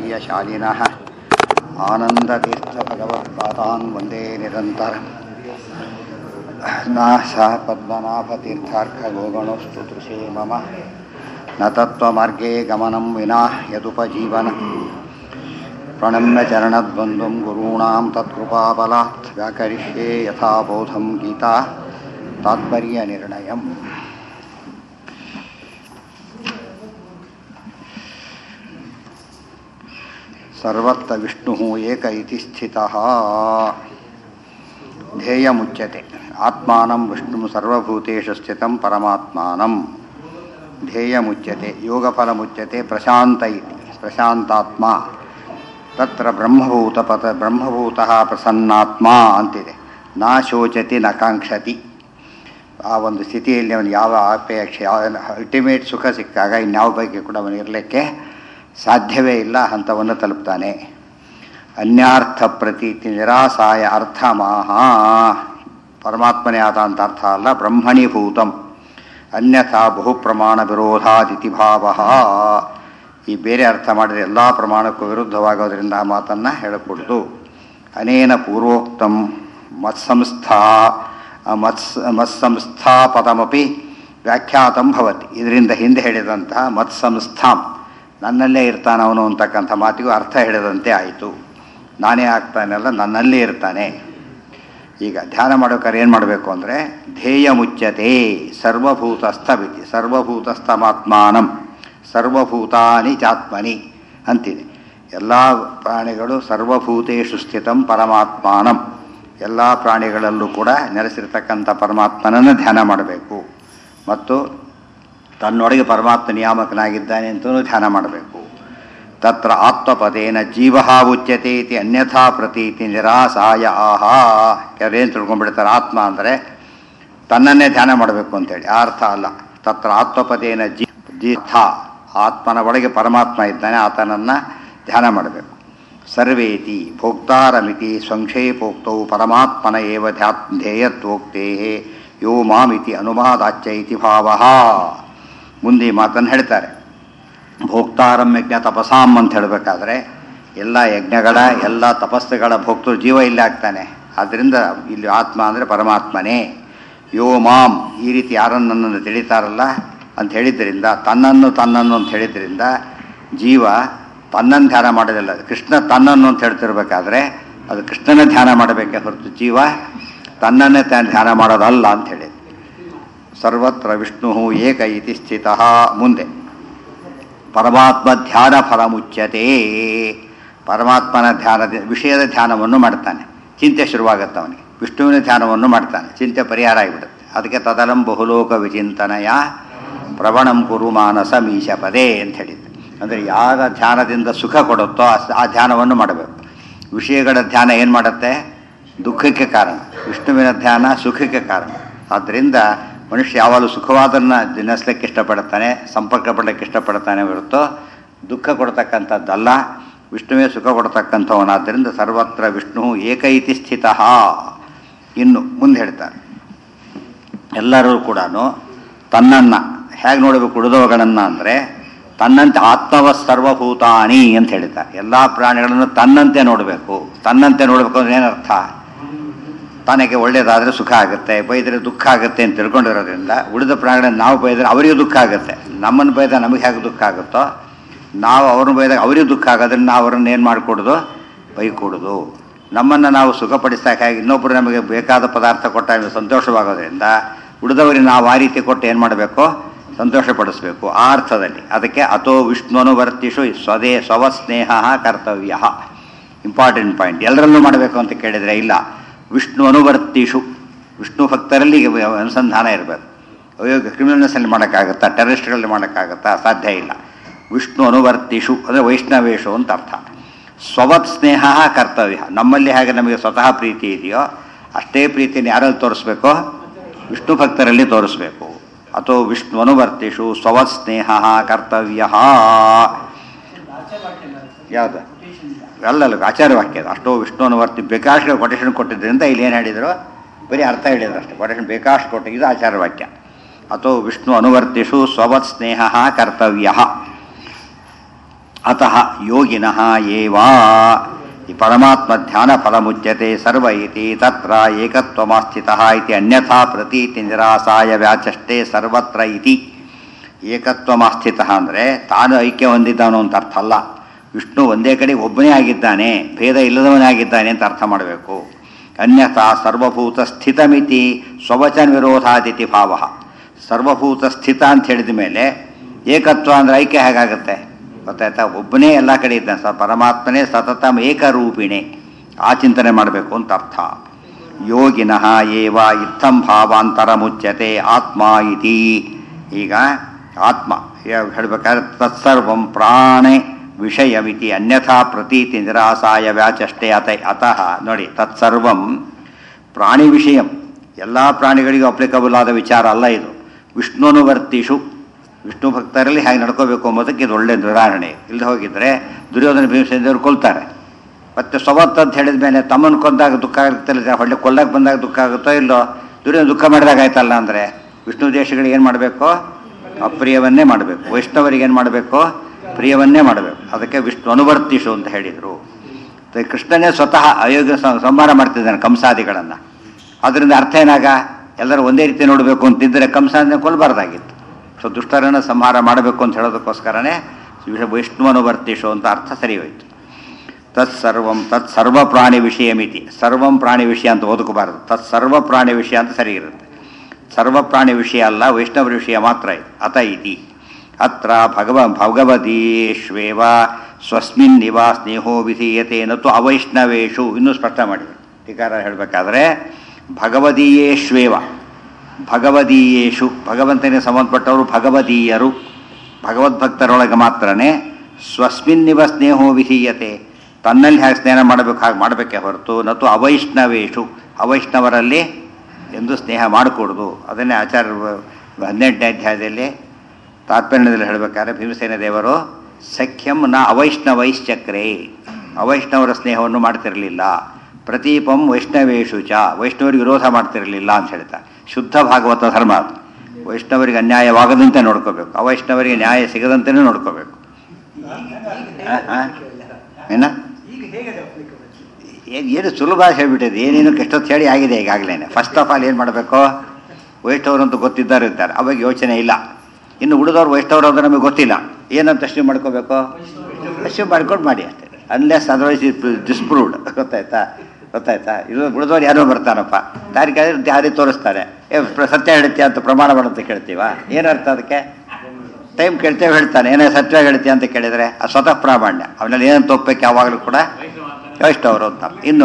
वागीशजुष्टविजयशालिनः आनन्दतीर्थभगवत्पादान् वन्दे निरन्तरम् न स पद्मनाभतीर्थार्कगोगणोऽस्तु दृशे मम न तत्त्वमार्गे गमनं विना यदुपजीवनं प्रणम्य चरणद्वन्द्वं गुरूणां तत्कृपाबलात् व्याकरिष्ये यथा बोधं गीता तात्पर्यनिर्णयम् ಸರ್ವತ್ರ ವಿಷ್ಣು ಏಕ ಇತಿ ಸ್ಥಿತಃ ಧ್ಯೇಯಮುಚ್ಯತೆ ಆತ್ಮಾನಂ ವಿಷ್ಣು ಸರ್ವಭೂತೇಷು ಸ್ಥಿತಂ ಪರಮಾತ್ಮಾನಂ ಧ್ಯೇಯಮುಚ್ಯತೆ ಯೋಗಫಲಮುಚ್ಯತೆ ಪ್ರಶಾಂತ ಇತಿ ಪ್ರಶಾಂತಾತ್ಮ ತತ್ರ ಬ್ರಹ್ಮಭೂತ ಪತ ಬ್ರಹ್ಮಭೂತಃ ಪ್ರಸನ್ನಾತ್ಮ ಅಂತಿದೆ ನಾ ಶೋಚತಿ ನ ಕಾಂಕ್ಷತಿ ಆ ಒಂದು ಸ್ಥಿತಿಯಲ್ಲಿ ಅವನು ಯಾವ ಅಪೇಕ್ಷೆ ಅಲ್ಟಿಮೇಟ್ ಸುಖ ಸಿಕ್ಕಾಗ ಇನ್ಯಾವ ಬಗ್ಗೆ ಕೂಡ ಅವನು ಇರಲಿಕ್ಕೆ ಸಾಧ್ಯವೇ ಇಲ್ಲ ಹಂತವನ್ನು ತಲುಪ್ತಾನೆ ಅನ್ಯಾರ್ಥ ಪ್ರತೀತಿ ನಿರಾಸಾಯ ಅರ್ಥ ಮಾಹ ಪರಮಾತ್ಮನೇ ಆದ ಅಂತ ಅರ್ಥ ಅಲ್ಲ ಬ್ರಹ್ಮಣೀಭೂತಂ ಅನ್ಯಥಾ ಬಹು ಪ್ರಮಾಣ ವಿರೋಧಾದಿತಿ ಭಾವ ಈ ಬೇರೆ ಅರ್ಥ ಮಾಡಿದರೆ ಎಲ್ಲ ಪ್ರಮಾಣಕ್ಕೂ ವಿರುದ್ಧವಾಗೋದ್ರಿಂದ ಆ ಮಾತನ್ನು ಹೇಳಕೂಡದು ಅನೇನ ಪೂರ್ವೋಕ್ತಂ ಮತ್ಸಂಸ್ಥಾ ಮತ್ಸ್ ಮತ್ಸಂಸ್ಥಾ ಪದಮಪಿ ವ್ಯಾಖ್ಯಾತಂ ಭವತಿ ಇದರಿಂದ ಹಿಂದೆ ಹೇಳಿದಂತಹ ಮತ್ಸಂಸ್ಥಾಂ ನನ್ನಲ್ಲೇ ಇರ್ತಾನೆ ಅವನು ಅಂತಕ್ಕಂಥ ಮಾತಿಗೂ ಅರ್ಥ ಹೇಳಿದಂತೆ ಆಯಿತು ನಾನೇ ಆಗ್ತಾನಲ್ಲ ನನ್ನಲ್ಲೇ ಇರ್ತಾನೆ ಈಗ ಧ್ಯಾನ ಮಾಡೋಕ್ಕಾರೆ ಏನು ಮಾಡಬೇಕು ಅಂದರೆ ಧ್ಯೇಯ ಮುಚ್ಚತೆ ಸರ್ವಭೂತಸ್ಥವಿತಿ ಸರ್ವಭೂತಸ್ಥಮಾತ್ಮಾನಂ ಸರ್ವಭೂತಾನಿ ಚಾತ್ಮನಿ ಅಂತಿದೆ ಎಲ್ಲ ಪ್ರಾಣಿಗಳು ಸರ್ವಭೂತೇಷು ಸ್ಥಿತಂ ಪರಮಾತ್ಮಾನಂ ಎಲ್ಲ ಪ್ರಾಣಿಗಳಲ್ಲೂ ಕೂಡ ನೆಲೆಸಿರ್ತಕ್ಕಂಥ ಪರಮಾತ್ಮನನ್ನು ಧ್ಯಾನ ಮಾಡಬೇಕು ಮತ್ತು ತನ್ನೊಳಗೆ ಪರಮಾತ್ಮ ನಿಯಾಮಕನಾಗಿದ್ದಾನೆ ಅಂತಲೂ ಧ್ಯಾನ ಮಾಡಬೇಕು ತತ್ರ ಆತ್ಮಪದೇನ ಜೀವ ಉಚ್ಯತೆ ಇತಿ ಅನ್ಯಥಾ ಪ್ರತೀತಿ ನಿರಾಸಾಯ ಆಹಾ ಕೆಲವೇನು ತಿಳ್ಕೊಂಡ್ಬಿಡ್ತಾರೆ ಆತ್ಮ ಅಂದರೆ ತನ್ನನ್ನೇ ಧ್ಯಾನ ಮಾಡಬೇಕು ಅಂತೇಳಿ ಆ ಅರ್ಥ ಅಲ್ಲ ತತ್ರ ಆತ್ಮಪದೇನ ಜೀ ಜೀಥ ಆತ್ಮನ ಒಳಗೆ ಪರಮಾತ್ಮ ಇದ್ದಾನೆ ಆತನನ್ನು ಧ್ಯಾನ ಮಾಡಬೇಕು ಸರ್ವೇತಿ ಭೋಕ್ತಾರಮಿತಿ ಸಂಕ್ಷೇಪೋಕ್ತೌ ಪರಮಾತ್ಮನ ಏವ ಧ್ಯಾ ಧ್ಯೇಯತ್ವೋಕ್ತೇ ಯೋ ಮಾಮಿತಿ ಅನುಮಾದಾಚ್ಯ ಇತಿ ಭಾವ ಮುಂದೆ ಮಾತನ್ನು ಹೇಳ್ತಾರೆ ಭೋಕ್ತಾರಂ ಯಜ್ಞ ತಪಸಾಂ ಅಂತ ಹೇಳಬೇಕಾದ್ರೆ ಎಲ್ಲ ಯಜ್ಞಗಳ ಎಲ್ಲ ತಪಸ್ಸುಗಳ ಭೋಕ್ತರು ಜೀವ ಇಲ್ಲಿ ಆಗ್ತಾನೆ ಆದ್ದರಿಂದ ಇಲ್ಲಿ ಆತ್ಮ ಅಂದರೆ ಪರಮಾತ್ಮನೇ ಯೋ ಮಾಂ ಈ ರೀತಿ ಯಾರನ್ನು ನನ್ನನ್ನು ತಿಳಿತಾರಲ್ಲ ಅಂತ ಹೇಳಿದ್ದರಿಂದ ತನ್ನನ್ನು ತನ್ನನ್ನು ಅಂತ ಹೇಳಿದ್ರಿಂದ ಜೀವ ತನ್ನನ್ನು ಧ್ಯಾನ ಮಾಡೋದಿಲ್ಲ ಕೃಷ್ಣ ತನ್ನನ್ನು ಅಂತ ಹೇಳ್ತಿರ್ಬೇಕಾದ್ರೆ ಅದು ಕೃಷ್ಣನ ಧ್ಯಾನ ಮಾಡಬೇಕೆ ಹೊರತು ಜೀವ ತನ್ನನ್ನೇ ಧ್ಯಾನ ಮಾಡೋದಲ್ಲ ಅಂತ ಹೇಳಿದ್ರು ಸರ್ವತ್ರ ವಿಷ್ಣು ಏಕ ಇತಿ ಸ್ಥಿತ ಮುಂದೆ ಪರಮಾತ್ಮ ಧ್ಯಾನ ಫಲ ಮುಚ್ಯತೆ ಪರಮಾತ್ಮನ ಧ್ಯಾನ ವಿಷಯದ ಧ್ಯಾನವನ್ನು ಮಾಡ್ತಾನೆ ಚಿಂತೆ ಶುರುವಾಗುತ್ತೆ ಅವನಿಗೆ ವಿಷ್ಣುವಿನ ಧ್ಯಾನವನ್ನು ಮಾಡ್ತಾನೆ ಚಿಂತೆ ಪರಿಹಾರ ಆಗಿಬಿಡುತ್ತೆ ಅದಕ್ಕೆ ತದಲಂ ಬಹುಲೋಕ ವಿಚಿಂತನಯ ಪ್ರವಣಂ ಕುರು ಮಾನಸ ಮೀಶ ಪದೇ ಅಂತ ಹೇಳಿದ್ದು ಅಂದರೆ ಯಾರ ಧ್ಯಾನದಿಂದ ಸುಖ ಕೊಡುತ್ತೋ ಆ ಧ್ಯಾನವನ್ನು ಮಾಡಬೇಕು ವಿಷಯಗಳ ಧ್ಯಾನ ಏನು ಮಾಡುತ್ತೆ ದುಃಖಕ್ಕೆ ಕಾರಣ ವಿಷ್ಣುವಿನ ಧ್ಯಾನ ಸುಖಕ್ಕೆ ಕಾರಣ ಆದ್ದರಿಂದ ಮನುಷ್ಯ ಯಾವಾಗಲೂ ಸುಖವಾದನ್ನು ದಿನಸ್ಲಿಕ್ಕೆ ಇಷ್ಟಪಡ್ತಾನೆ ಸಂಪರ್ಕ ಪಡಲಿಕ್ಕೆ ಇಷ್ಟಪಡ್ತಾನೆ ಹೊರತು ದುಃಖ ಕೊಡ್ತಕ್ಕಂಥದ್ದಲ್ಲ ವಿಷ್ಣುವೇ ಸುಖ ಕೊಡ್ತಕ್ಕಂಥವನಾದ್ದರಿಂದ ಸರ್ವತ್ರ ವಿಷ್ಣು ಏಕೈತಿ ಸ್ಥಿತ ಇನ್ನು ಮುಂದೆ ಹೇಳ್ತಾರೆ ಎಲ್ಲರೂ ಕೂಡ ತನ್ನನ್ನು ಹೇಗೆ ನೋಡಬೇಕು ಉಳಿದವುಗಳನ್ನು ಅಂದರೆ ತನ್ನಂತೆ ಆತ್ಮವ ಸರ್ವಭೂತಾನಿ ಅಂತ ಹೇಳ್ತಾರೆ ಎಲ್ಲ ಪ್ರಾಣಿಗಳನ್ನು ತನ್ನಂತೆ ನೋಡಬೇಕು ತನ್ನಂತೆ ನೋಡಬೇಕು ಅಂದ್ರೆ ಏನರ್ಥ ತನಗೆ ಒಳ್ಳೇದಾದರೆ ಸುಖ ಆಗುತ್ತೆ ಬೈದರೆ ದುಃಖ ಆಗುತ್ತೆ ಅಂತ ತಿಳ್ಕೊಂಡಿರೋದ್ರಿಂದ ಉಳಿದ ಪ್ರಾಣಿಗಳನ್ನು ನಾವು ಬೈದರೆ ಅವರಿಗೂ ದುಃಖ ಆಗುತ್ತೆ ನಮ್ಮನ್ನು ಬೈದಾಗ ನಮಗೆ ಹೇಗೆ ದುಃಖ ಆಗುತ್ತೋ ನಾವು ಅವ್ರನ್ನ ಬೈದಾಗ ಅವರಿಗೂ ದುಃಖ ಆಗೋದ್ರಿಂದ ನಾವು ಅವ್ರನ್ನ ಏನು ಮಾಡಿಕೊಡೋದು ಬೈಕೊಡೋದು ನಮ್ಮನ್ನು ನಾವು ಸುಖಪಡಿಸೋಕ್ಕಾಗಿ ಇನ್ನೊಬ್ಬರು ನಮಗೆ ಬೇಕಾದ ಪದಾರ್ಥ ಕೊಟ್ಟಾಗ ಸಂತೋಷವಾಗೋದ್ರಿಂದ ಉಳಿದವರಿಗೆ ನಾವು ಆ ರೀತಿ ಕೊಟ್ಟು ಏನು ಮಾಡಬೇಕು ಸಂತೋಷಪಡಿಸಬೇಕು ಆ ಅರ್ಥದಲ್ಲಿ ಅದಕ್ಕೆ ಅಥೋ ವಿಷ್ಣುನುವರ್ತಿಷು ಸ್ವದೇ ಸ್ವಸ್ನೇಹ ಕರ್ತವ್ಯ ಇಂಪಾರ್ಟೆಂಟ್ ಪಾಯಿಂಟ್ ಎಲ್ಲರಲ್ಲೂ ಮಾಡಬೇಕು ಅಂತ ಕೇಳಿದರೆ ಇಲ್ಲ ವಿಷ್ಣು ಅನುವರ್ತಿಷು ವಿಷ್ಣು ಭಕ್ತರಲ್ಲಿ ಅನುಸಂಧಾನ ಇರಬೇಕು ಅಯ್ಯೋ ಕ್ರಿಮಿನಲ್ಸಲ್ಲಿ ಮಾಡೋಕ್ಕಾಗತ್ತಾ ಟೆರರಿಸ್ಟ್ಗಳಲ್ಲಿ ಮಾಡೋಕ್ಕಾಗತ್ತಾ ಸಾಧ್ಯ ಇಲ್ಲ ವಿಷ್ಣು ಅನುವರ್ತಿಷು ಅಂದರೆ ವೈಷ್ಣವೇಶು ಅಂತ ಅರ್ಥ ಸ್ವವತ್ ಸ್ನೇಹ ಕರ್ತವ್ಯ ನಮ್ಮಲ್ಲಿ ಹಾಗೆ ನಮಗೆ ಸ್ವತಃ ಪ್ರೀತಿ ಇದೆಯೋ ಅಷ್ಟೇ ಪ್ರೀತಿಯನ್ನು ಯಾರಲ್ಲಿ ತೋರಿಸ್ಬೇಕೋ ವಿಷ್ಣು ಭಕ್ತರಲ್ಲಿ ತೋರಿಸ್ಬೇಕು ಅಥೋ ವಿಷ್ಣು ಅನುವರ್ತಿಷು ಸ್ವವತ್ ಸ್ನೇಹ ಕರ್ತವ್ಯ ಯಾವುದು ಅಲ್ಲಲ್ಲ ಆಚಾರ್ಯ ವಾಕ್ಯ ಅಷ್ಟೋ ವಿಷ್ಣು ಅನುವರ್ತಿ ಬೇಕಾಷ್ಟು ಕೊಟೇಶನ್ ಕೊಟ್ಟಿದ್ದರಿಂದ ಇಲ್ಲಿ ಏನು ಹೇಳಿದ್ರು ಬರೀ ಅರ್ಥ ಹೇಳಿದ್ರು ಅಷ್ಟೇ ಕೊಟೇಶನ್ ಬೇಕಾಷ್ಟು ಕೊಟ್ಟು ಇದು ಆಚಾರ್ಯ ವಾಕ್ಯ ಅಥೋ ವಿಷ್ಣು ಅನುವರ್ತಿಷು ಸ್ವವತ್ ಸ್ನೇಹ ಕರ್ತವ್ಯ ಅತಃ ಯೋಗಿನಃ ಏವ ಈ ಪರಮಾತ್ಮ ಧ್ಯಾನ ಫಲಮುಚ್ಯತೆ ಸರ್ವ ಇತಿ ತತ್ರ ಏಕತ್ವಮಾಸ್ಥಿತಃ ಇತಿ ಅನ್ಯಥಾ ಪ್ರತೀತಿ ನಿರಾಸಾಯ ವ್ಯಾಚಷ್ಟೇ ಸರ್ವತ್ರ ಇತಿ ಏಕತ್ವಮಾಸ್ಥಿತ ಅಂದರೆ ತಾನು ಐಕ್ಯ ಹೊಂದಿದ್ದಾನು ಅಂತ ಅರ್ಥ ಅಲ್ಲ ವಿಷ್ಣು ಒಂದೇ ಕಡೆ ಒಬ್ಬನೇ ಆಗಿದ್ದಾನೆ ಭೇದ ಇಲ್ಲದವನೇ ಆಗಿದ್ದಾನೆ ಅಂತ ಅರ್ಥ ಮಾಡಬೇಕು ಅನ್ಯಥಾ ಸರ್ವಭೂತ ಸ್ಥಿತಮಿತಿ ಸ್ವವಚನ ವಿರೋಧಾದಿತಿ ಭಾವ ಸರ್ವಭೂತ ಸ್ಥಿತ ಅಂತ ಹೇಳಿದ ಮೇಲೆ ಏಕತ್ವ ಅಂದರೆ ಐಕ್ಯ ಹೇಗಾಗುತ್ತೆ ಗೊತ್ತಾಯ್ತಾ ಒಬ್ಬನೇ ಎಲ್ಲ ಕಡೆ ಇದ್ದಾನೆ ಸ ಪರಮಾತ್ಮನೇ ಸತತ ಏಕರೂಪಿಣೆ ಆ ಚಿಂತನೆ ಮಾಡಬೇಕು ಅಂತ ಅರ್ಥ ಯೋಗಿನಃ ಏವ ಇತ್ತಂ ಭಾವಾಂತರ ಮುಚ್ಯತೆ ಆತ್ಮ ಇತಿ ಈಗ ಆತ್ಮ ಹೇಳಬೇಕಾದ್ರೆ ತತ್ಸರ್ವಂ ಪ್ರಾಣೆ ವಿಷಯಮಿತಿ ಅನ್ಯಥಾ ಪ್ರತೀತಿ ನಿರಾಸಾಯ ವ್ಯಾಚಷ್ಟೇ ಅತ ಅತಃ ನೋಡಿ ತತ್ಸರ್ವಂ ಪ್ರಾಣಿ ವಿಷಯಂ ಎಲ್ಲ ಪ್ರಾಣಿಗಳಿಗೂ ಅಪ್ಲಿಕಬಲ್ ಆದ ವಿಚಾರ ಅಲ್ಲ ಇದು ವಿಷ್ಣುನುವರ್ತಿಷು ವಿಷ್ಣು ಭಕ್ತರಲ್ಲಿ ಹೇಗೆ ನಡ್ಕೋಬೇಕು ಎಂಬುದಕ್ಕೆ ಇದು ಒಳ್ಳೆಯ ಉದಾಹರಣೆ ಇಲ್ಲದೆ ಹೋಗಿದ್ರೆ ದುರ್ಯೋಧನ ಭೀಮಸೇನರು ಕೊಲ್ತಾರೆ ಮತ್ತು ಸ್ವವತ್ತು ಅಂತ ಹೇಳಿದ ಮೇಲೆ ತಮ್ಮನ್ನು ಕೊಂದಾಗ ದುಃಖ ಆಗುತ್ತಲ್ಲ ಹೊಳ್ಳೆ ಕೊಲ್ಲಕ್ಕೆ ಬಂದಾಗ ದುಃಖ ಆಗುತ್ತೋ ಇಲ್ಲೋ ದುರ್ಯೋಧನ ದುಃಖ ಮಾಡಿದಾಗ ಆಯ್ತಲ್ಲ ಅಂದರೆ ವಿಷ್ಣು ದೇಶಗಳಿಗೆ ಏನು ಮಾಡಬೇಕು ಅಪ್ರಿಯವನ್ನೇ ಮಾಡಬೇಕು ವೈಷ್ಣವರಿಗೆ ಏನು ಮಾಡಬೇಕು ಪ್ರಿಯವನ್ನೇ ಮಾಡಬೇಕು ಅದಕ್ಕೆ ವಿಷ್ಣು ಅನುವರ್ತಿಸು ಅಂತ ಹೇಳಿದರು ಕೃಷ್ಣನೇ ಸ್ವತಃ ಅಯೋಗ್ಯ ಸಂಹಾರ ಮಾಡ್ತಿದ್ದಾನೆ ಕಂಸಾದಿಗಳನ್ನು ಅದರಿಂದ ಅರ್ಥ ಏನಾಗ ಎಲ್ಲರೂ ಒಂದೇ ರೀತಿ ನೋಡಬೇಕು ಅಂತಿದ್ದರೆ ಕಂಸಾದಿನ ಕೊಲ್ಲಬಾರ್ದಾಗಿತ್ತು ಸೊ ದುಷ್ಟರನ್ನು ಸಂಹಾರ ಮಾಡಬೇಕು ಅಂತ ಹೇಳೋದಕ್ಕೋಸ್ಕರನೇ ವಿಷ್ಣು ಅನುವರ್ತಿಸು ಅಂತ ಅರ್ಥ ಸರಿ ಹೋಯಿತು ತತ್ಸರ್ವಂ ತತ್ ಸರ್ವ ಪ್ರಾಣಿ ವಿಷಯ ಮಿತಿ ಸರ್ವಂ ಪ್ರಾಣಿ ವಿಷಯ ಅಂತ ಓದಕಬಾರದು ತತ್ ಸರ್ವ ಪ್ರಾಣಿ ವಿಷಯ ಅಂತ ಸರಿ ಇರುತ್ತೆ ಸರ್ವ ಪ್ರಾಣಿ ವಿಷಯ ಅಲ್ಲ ವೈಷ್ಣವ ವಿಷಯ ಮಾತ್ರ ಇದು ಅತ ಇತಿ ಅತ್ರ ಭಗವ ಭಗವದೀಶ್ವೇವ ಸ್ವಸ್ಮಿನ್ ನಿವಾ ಸ್ನೇಹೋ ವಿಧೀಯತೆ ನತು ಅವೈಷ್ಣವೇಶು ಇನ್ನೂ ಸ್ಪಷ್ಟ ಮಾಡಿದರು ಟೀಕಾರ ಹೇಳಬೇಕಾದ್ರೆ ಭಗವದೀಯೇಶ್ವೇವ ಭಗವದೀಯೇಶು ಭಗವಂತನಿಗೆ ಸಂಬಂಧಪಟ್ಟವರು ಭಗವದೀಯರು ಭಗವದ್ಭಕ್ತರೊಳಗೆ ಮಾತ್ರನೇ ಸ್ವಸ್ಮಿನ್ನಿವ ಸ್ನೇಹೋ ವಿಧೀಯತೆ ತನ್ನಲ್ಲಿ ಹೇಗೆ ಸ್ನೇಹ ಮಾಡಬೇಕು ಹಾಗೆ ಮಾಡಬೇಕೇ ಹೊರತು ನತು ಅವೈಷ್ಣವೇಶು ಅವೈಷ್ಣವರಲ್ಲಿ ಎಂದು ಸ್ನೇಹ ಮಾಡಿಕೊಡ್ದು ಅದನ್ನೇ ಆಚಾರ್ಯ ಹದಿನೆಂಟನೇ ಅಧ್ಯಾಯದಲ್ಲಿ ತಾತ್ಪರ್ಯದಲ್ಲಿ ಹೇಳಬೇಕಾದ್ರೆ ಭೀಮಸೇನ ದೇವರು ಸಖ್ಯಂ ನ ಅವೈಷ್ಣವೈಶ್ಚಕ್ರೇ ಅವೈಷ್ಣವರ ಸ್ನೇಹವನ್ನು ಮಾಡ್ತಿರಲಿಲ್ಲ ಪ್ರತೀಪಂ ವೈಷ್ಣವೇಶು ಚ ವೈಷ್ಣವರಿಗೆ ವಿರೋಧ ಮಾಡ್ತಿರಲಿಲ್ಲ ಅಂತ ಹೇಳ್ತಾರೆ ಶುದ್ಧ ಭಾಗವತ ಧರ್ಮ ಅದು ವೈಷ್ಣವರಿಗೆ ಅನ್ಯಾಯವಾಗದಂತೆ ನೋಡ್ಕೋಬೇಕು ಅವೈಷ್ಣವರಿಗೆ ನ್ಯಾಯ ಸಿಗದಂತೆಯೂ ನೋಡ್ಕೋಬೇಕು ಏನ ಏನು ಏನು ಸುಲಭ ಹೇಳ್ಬಿಟ್ಟಿದೆ ಏನೇನು ಎಷ್ಟೊತ್ತು ಹೇಳಿ ಆಗಿದೆ ಈಗಾಗಲೇ ಫಸ್ಟ್ ಆಫ್ ಆಲ್ ಏನು ಮಾಡಬೇಕು ವೈಷ್ಣವರು ಅಂತ ಗೊತ್ತಿದ್ದಾರೆ ಇದ್ದಾರೆ ಅವಾಗ ಯೋಚನೆ ಇಲ್ಲ ಇನ್ನು ಉಳಿದವ್ರು ವೈಷ್ಣವರು ಅಂದ್ರೆ ನಮಗೆ ಗೊತ್ತಿಲ್ಲ ಏನಂತ ಅಶ್ಯೂ ಮಾಡ್ಕೋಬೇಕು ಅಶ್ಯೂ ಮಾಡ್ಕೊಂಡು ಮಾಡಿ ಅಷ್ಟೇ ಅನ್ಲೆಸ್ ಅದರ್ವೈಸ್ ಡಿಸ್ಪ್ರೂವ್ಡ್ ಗೊತ್ತಾಯ್ತಾ ಗೊತ್ತಾಯ್ತಾ ಇದು ಉಳಿದವ್ರು ಯಾರೋ ಬರ್ತಾನಪ್ಪ ದಾರಿ ಕೇಳಿದ್ರೆ ದಾರಿ ತೋರಿಸ್ತಾರೆ ಏ ಸತ್ಯ ಹೇಳ್ತೀಯ ಅಂತ ಪ್ರಮಾಣ ಮಾಡಂತ ಕೇಳ್ತೀವ ಏನರ್ಥ ಅದಕ್ಕೆ ಟೈಮ್ ಕೇಳ್ತೇವೆ ಹೇಳ್ತಾನೆ ಏನೇ ಸತ್ಯ ಹೇಳ್ತೀಯ ಅಂತ ಕೇಳಿದರೆ ಅದು ಸ್ವತಃ ಪ್ರಾಮಾಣ್ಯ ಅವನಲ್ಲಿ ಏನಂತ ತಪ್ಪಬೇಕು ಯಾವಾಗಲೂ ಕೂಡ ವೈಷ್ಣವರು ಅಂತ ಇನ್ನು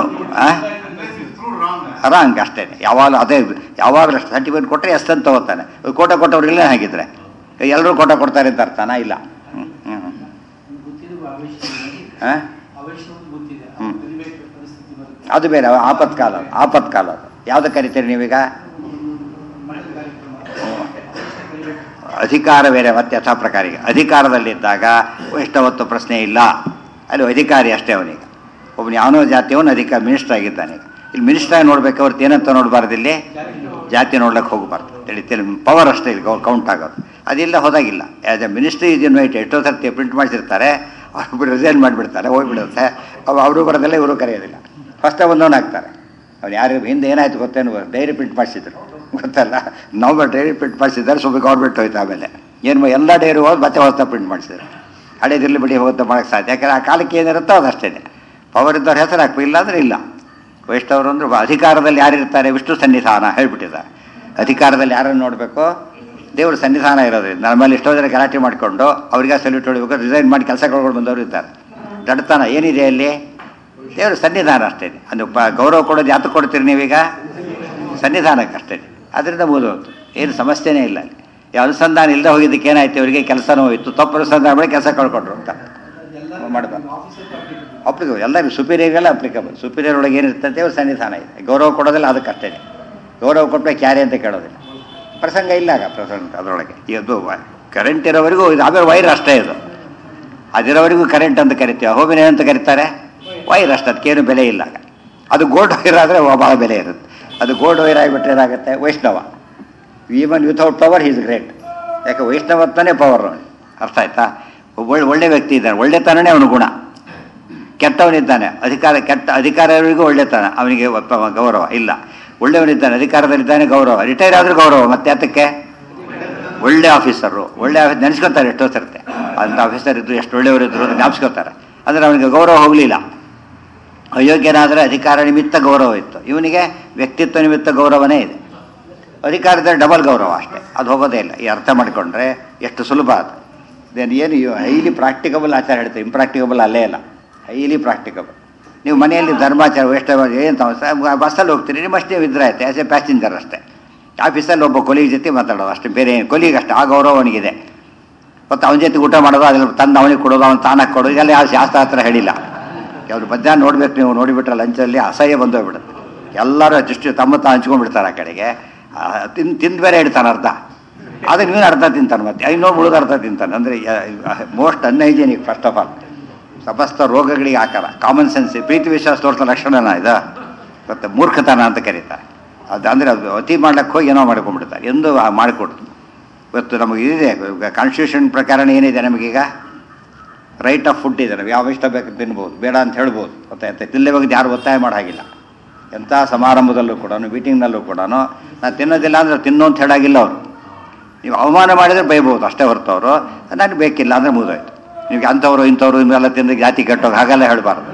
ರಾಂಗ್ ಅಷ್ಟೇ ಯಾವಾಗಲೂ ಅದೇ ಯಾವಾಗಲೂ ಅಷ್ಟು ಸರ್ಟಿಫಿಕೇಟ್ ಕೊಟ್ಟರೆ ಎಷ್ಟು ಅಂತ ತಗೋತಾನೆ ಕೋಟ ಕೊಟ್ಟವ್ರಿಗೆಲ್ಲ ಹಾಗಿದ್ರೆ ಎಲ್ಲರೂ ಕೋಟ ಕೊಡ್ತಾರೆ ಅಂತ ಅರ್ಥನ ಇಲ್ಲ ಹ್ಞೂ ಹ್ಞೂ ಹಾಂ ಹ್ಞೂ ಅದು ಬೇರೆ ಆಪತ್ಕಾಲ ಅದು ಆಪತ್ಕಾಲ ಅದು ಯಾವ್ದು ಕರಿತೀರಿ ನೀವೀಗ ಅಧಿಕಾರ ಬೇರೆ ಮತ್ತೆ ಯಥಾ ಪ್ರಕಾರಿಗೆ ಅಧಿಕಾರದಲ್ಲಿದ್ದಾಗ ವೈಷ್ಣವತ್ವ ಪ್ರಶ್ನೆ ಇಲ್ಲ ಅಲ್ಲಿ ಅಧಿಕಾರಿ ಅಷ್ಟೇ ಅವನಿಗೆ ಒಬ್ಬನು ಯಾವನೋ ಜಾತಿಯವನು ಅಧಿಕಾರ ಮಿನಿಸ್ಟರ್ ಆಗಿದ್ದಾನೆ ಈಗ ಇಲ್ಲಿ ಮಿನಿಸ್ಟರ್ ನೋಡ್ಬೇಕು ಅವ್ರದ್ದು ಏನಂತ ನೋಡಬಾರ್ದು ಇಲ್ಲಿ ಜಾತಿ ನೋಡ್ಲಿಕ್ಕೆ ಹೋಗಬಾರ್ದು ತಿಳಿತಿಲ್ಲ ಪವರ್ ಅಷ್ಟೇ ಇಲ್ಲಿ ಕೌಂಟ್ ಆಗೋದು ಅದಿಲ್ಲ ಹೋದಾಗಿಲ್ಲ ಆ್ಯಸ್ ಎ ಮಿನಿಸ್ಟ್ರಿ ಇದು ಇನ್ವೈಟ್ ಎಷ್ಟೋ ಸರ್ತಿ ಪ್ರಿಂಟ್ ಮಾಡಿಸಿರ್ತಾರೆ ಅವ್ರು ರಿಸೈನ್ ಮಾಡಿಬಿಡ್ತಾರೆ ಹೋಗ್ಬಿಡುತ್ತೆ ಅವು ಅವರು ಬರೋದಿಲ್ಲ ಇವರು ಕರೆಯೋದಿಲ್ಲ ಫಸ್ಟ್ ಒಂದವನು ಹಾಕ್ತಾರೆ ಅವ್ನು ಯಾರು ಹಿಂದೆ ಏನಾಯ್ತು ಗೊತ್ತೇನು ಡೈರಿ ಪ್ರಿಂಟ್ ಮಾಡಿಸಿದ್ರು ಗೊತ್ತಲ್ಲ ನಾವು ಡೈರಿ ಪ್ರಿಂಟ್ ಮಾಡಿಸಿದ್ದಾರೆ ಸ್ವಲ್ಪ ಗೌರ್ಮೆಂಟ್ ಹೋಯ್ತು ಆಮೇಲೆ ಏನು ಎಲ್ಲ ಡೈರಿ ಹೋಗಿ ಮತ್ತೆ ಹೊಸ ಪ್ರಿಂಟ್ ಮಾಡಿಸಿದ್ರು ಹಳೇದಿರ್ಲಿ ಬಿಡಿ ಹೋಗುತ್ತೆ ಮಾಡೋಕ್ಕೆ ಸಾಧ್ಯ ಯಾಕಂದ್ರೆ ಆ ಕಾಲಕ್ಕೆ ಏನಿರುತ್ತೋ ಅದು ಅಷ್ಟೇ ಪವರ್ ಇದ್ದವ್ರ ಹೆಸರು ಹಾಕ್ಬೇಕು ಇಲ್ಲಾಂದ್ರೆ ಇಲ್ಲ ವೈಷ್ಣವರು ಅಂದ್ರೆ ಅಧಿಕಾರದಲ್ಲಿ ಯಾರಿರ್ತಾರೆ ವಿಷ್ಣು ಸನ್ನಿಧಾನ ಹೇಳ್ಬಿಟ್ಟಿದ್ದಾರೆ ಅಧಿಕಾರದಲ್ಲಿ ಯಾರನ್ನು ನೋಡಬೇಕು ದೇವರು ಸನ್ನಿಧಾನ ಇರೋದ್ರಿಂದ ನಮ್ಮಲ್ಲಿ ಎಷ್ಟೋ ಜನ ಗಲಾಟೆ ಮಾಡಿಕೊಂಡು ಅವ್ರಿಗೆ ಸಲ್ಯೂಟ್ ಹೊಡಿಬೇಕು ರಿಸೈನ್ ಮಾಡಿ ಕೆಲಸ ಕಳ್ಕೊಂಡು ಬಂದವರು ಇದ್ದಾರೆ ದಡ್ತನ ಏನಿದೆ ಅಲ್ಲಿ ದೇವರು ಸನ್ನಿಧಾನ ಅಷ್ಟೇ ಅದು ಪ ಗೌರವ ಕೊಡೋದು ಯಾತಕ್ಕೆ ಕೊಡ್ತೀರಿ ನೀವೀಗ ಸನ್ನಿಧಾನಕ್ಕೆ ಅಷ್ಟೇ ಅದರಿಂದ ಮುಗಿದೋಯ್ತು ಏನು ಸಮಸ್ಯೆನೇ ಇಲ್ಲ ಅಲ್ಲಿ ಈ ಅನುಸಂಧಾನ ಇಲ್ಲದೆ ಹೋಗಿದ್ದಕ್ಕೆ ಏನಾಯ್ತು ಇವರಿಗೆ ಕೆಲಸನೂ ಹೋಯಿತು ತಪ್ಪು ಅನುಸಂಧಾನ ಮಾಡಿ ಕೆಲಸ ಕಳ್ಕೊಂಡ್ರು ಅಂತ ಮಾಡಬಾರ್ದು ಅಪ್ಲಿಕಬಲ್ ಎಲ್ಲರಿಗೂ ಸುಪೀರಿಯರ್ಗೆಲ್ಲ ಅಪ್ಲಿಕಬಲ್ ಸುಪೀರಿಯರ್ ಒಳಗೆ ಏನಿರ್ತಂತೆ ಅವ್ರ ಸನ್ನಿಧಾನ ಇದೆ ಗೌರವ ಕೊಡೋದಿಲ್ಲ ಅದಕ್ಕೆ ಅಷ್ಟೇ ಗೌರವ ಕೊಟ್ಟರೆ ಕ್ಯಾರೆ ಅಂತ ಕೇಳೋದಿಲ್ಲ ಪ್ರಸಂಗ ಇಲ್ಲ ಆಗ ಪ್ರಸಂಗ ಅದರೊಳಗೆ ಇದು ಕರೆಂಟ್ ಇರೋವರೆಗೂ ಇದು ಆಮೇಲೆ ವೈರ್ ಅಷ್ಟೇ ಇದು ಅದಿರೋವರೆಗೂ ಕರೆಂಟ್ ಅಂತ ಕರಿತೀವಿ ಹೋಮಿನ ಅಂತ ಕರೀತಾರೆ ವೈರ್ ಅಷ್ಟೇ ಅದಕ್ಕೇನು ಬೆಲೆ ಇಲ್ಲ ಆಗ ಅದು ಗೋಲ್ಡ್ ವೈರ್ ಆದರೆ ಭಾಳ ಬೆಲೆ ಇರುತ್ತೆ ಅದು ಗೋಲ್ಡ್ ವೈರ್ ಆಗಿಬಿಟ್ರೆ ಏನಾಗುತ್ತೆ Vaishnava even without power is great ಯಾಕೆ ವೈಷ್ಣವತ್ವನೇ ಪವರ್ ನೋಡಿ ಅರ್ಥ ಆಯ್ತಾ ಒಳ್ಳೆ ಒಳ್ಳೆ ವ್ಯಕ್ತಿ ಇದ್ದಾನೆ ಒಳ್ಳೆತನನೇ ಅವನು ಗುಣ ಕೆಟ್ಟವನಿದ್ದಾನೆ ಅಧಿಕಾರ ಕೆಟ್ಟ ಅಧಿಕಾರಿಗೂ ಒಳ್ಳೆತನ ಅವನಿಗೆ ಒಪ್ಪ- ಗೌರವ ಇಲ್ಲ ಒಳ್ಳೆಯವನಿದ್ದಾನೆ ಅಧಿಕಾರದಲ್ಲಿದ್ದಾನೆ ಗೌರವ ರಿಟೈರ್ ಆದ್ರೂ ಗೌರವ ಮತ್ತೆ ಯಾತಕ್ಕೆ ಒಳ್ಳೆ ಆಫೀಸರು ಒಳ್ಳೆ ಆಫೀಸ್ ನೆನೆಸ್ಕೊತಾರೆ ಎಷ್ಟೋ ಸರ್ತೆ ಅಂತ ಆಫೀಸರ್ ಇದ್ರು ಎಷ್ಟು ಒಳ್ಳೆಯವರು ಇದ್ರು ಅಂತ ಜ್ಞಾಪಿಸ್ಕೊತಾರೆ ಅಂದರೆ ಅವನಿಗೆ ಗೌರವ ಹೋಗಲಿಲ್ಲ ಅಯೋಗ್ಯನಾದರೆ ಅಧಿಕಾರ ನಿಮಿತ್ತ ಗೌರವ ಇತ್ತು ಇವನಿಗೆ ವ್ಯಕ್ತಿತ್ವ ನಿಮಿತ್ತ ಗೌರವನೇ ಇದೆ ಅಧಿಕಾರದಲ್ಲಿ ಡಬಲ್ ಗೌರವ ಅಷ್ಟೇ ಅದು ಹೋಗೋದೇ ಇಲ್ಲ ಈ ಅರ್ಥ ಮಾಡಿಕೊಂಡ್ರೆ ಎಷ್ಟು ಸುಲಭ ಅದು ದೆನ್ ಏನು ಹೈಲಿ ಪ್ರಾಕ್ಟಿಕಬಲ್ ಆಚಾರ ಹೇಳ್ತಾರೆ ಇಂಪ್ರಾಕ್ಟಿಕಬಲ್ ಅಲ್ಲೇ ಇಲ್ಲ ಹೈಲಿ ಪ್ರಾಕ್ಟಿಕಬಲ್ ನೀವು ಮನೆಯಲ್ಲಿ ಧರ್ಮಾಚಾರ ವೇಸ್ಟ್ ಏನು ಸಮಸ್ಯೆ ಬಸ್ಸಲ್ಲಿ ಹೋಗ್ತೀರಿ ನಿಮ್ಮಷ್ಟು ನೀವು ಇದ್ರೆ ಆಯ್ತು ಆ್ಯಸ್ ಎ ಪ್ಯಾಸೆಂಜರ್ ಅಷ್ಟೇ ಆಫೀಸಲ್ಲಿ ಒಬ್ಬ ಕೊಲಿಗ್ ಜೊತೆ ಮಾತಾಡೋದು ಅಷ್ಟೇ ಬೇರೆ ಏನು ಕೊಲಿಗೆ ಅಷ್ಟೇ ಆ ಗೌರವ ಅವನಿಗಿದೆ ಮತ್ತು ಅವನ ಜೊತೆ ಊಟ ಮಾಡೋದು ಅದ್ರಲ್ಲಿ ತಂದು ಅವನಿಗೆ ಕೊಡೋದು ಅವನು ತಾನಾಗಿ ಕೊಡೋದು ಇದೆಲ್ಲ ಯಾವ ಶಾಸ್ತ್ರ ಹತ್ರ ಹೇಳಿಲ್ಲ ಅವ್ರು ಮಧ್ಯಾಹ್ನ ನೋಡ್ಬೇಕು ನೀವು ನೋಡಿಬಿಟ್ರೆ ಲಂಚಲ್ಲಿ ಅಸಹ್ಯ ಬಂದು ಹೋಗ್ಬಿಡುತ್ತೆ ಎಲ್ಲರೂ ಜಸ್ಟ್ ತಮ್ಮ ತಾ ಹಂಚ್ಕೊಂಡ್ಬಿಡ್ತಾರೆ ಆ ಕಡೆಗೆ ಆ, ತಿನ್ ತಿಂದು ಬೇರೆ ಇಡ್ತಾನೆ ಅರ್ಧ ಅದನ್ನ ಇವನು ಅರ್ಧ ತಿಂತಾನೆ ಮತ್ತೆ ಇನ್ನೊಬ್ಬ ಹುಡುಗ ಅರ್ಧ ತಿಂತಾನೆ ಅಂದರೆ most unhygienic first of all ಸಮಸ್ತ ರೋಗಗಳಿಗೆ ಆಕಾರ ಕಾಮನ್ ಸೆನ್ಸ್ ಪ್ರೀತಿ ವಿಶ್ವಾಸ ತೋರಿಸೋ ಲಕ್ಷಣನ ಇದು ಮತ್ತು ಮೂರ್ಖತನ ಅಂತ ಕರೀತಾರೆ ಅದು ಅಂದರೆ ಅದು ಅತಿ ಮಾಡ್ಲಿಕ್ಕೆ ಹೋಗಿ ಏನೋ ಮಾಡ್ಕೊಂಡ್ಬಿಡ್ತಾರೆ ಎಂದು ಮಾಡಿಕೊಡ್ತು ಇವತ್ತು ನಮಗೆ ಇದಿದೆ ಕಾನ್ಸ್ಟಿಟ್ಯೂಷನ್ ಪ್ರಕಾರ ಏನಿದೆ ನಮಗೀಗ ರೈಟ್ ಆಫ್ ಫುಡ್ ಇದೆ ನಾವು ಯಾವ ಇಷ್ಟ ಬೇಕು ತಿನ್ಬೋದು ಬೇಡ ಅಂತ ಹೇಳ್ಬೋದು ಗೊತ್ತಾಯ್ತು ತಿನ್ನಲೇ ಬಗ್ಗೆ ಯಾರು ಒತ್ತಾಯ ಮಾಡೋ ಹಾಗಿಲ್ಲ ಎಂಥ ಸಮಾರಂಭದಲ್ಲೂ ಕೂಡ ಮೀಟಿಂಗ್ನಲ್ಲೂ ಕೂಡ ನಾನು ತಿನ್ನೋದಿಲ್ಲ ಅಂದರೆ ತಿನ್ನೋ ಅಂತ ಹೇಳಾಗಿಲ್ಲ ಅವರು ನೀವು ಅವಮಾನ ಮಾಡಿದರೆ ಬೈಬೋದು ಅಷ್ಟೇ ಹೊರತು ಅವರು ನನಗೆ ಬೇಕಿಲ್ಲ ಅಂದರೆ ಮುಗಿದೋಯ್ತು ನಿಮಗೆ ಅಂಥವ್ರು ಇಂಥವ್ರು ಇವೆಲ್ಲ ತಿಂದು ಜಾತಿ ಕೆಟ್ಟೋಗಿ ಹಾಗೆಲ್ಲ ಹೇಳಬಾರ್ದು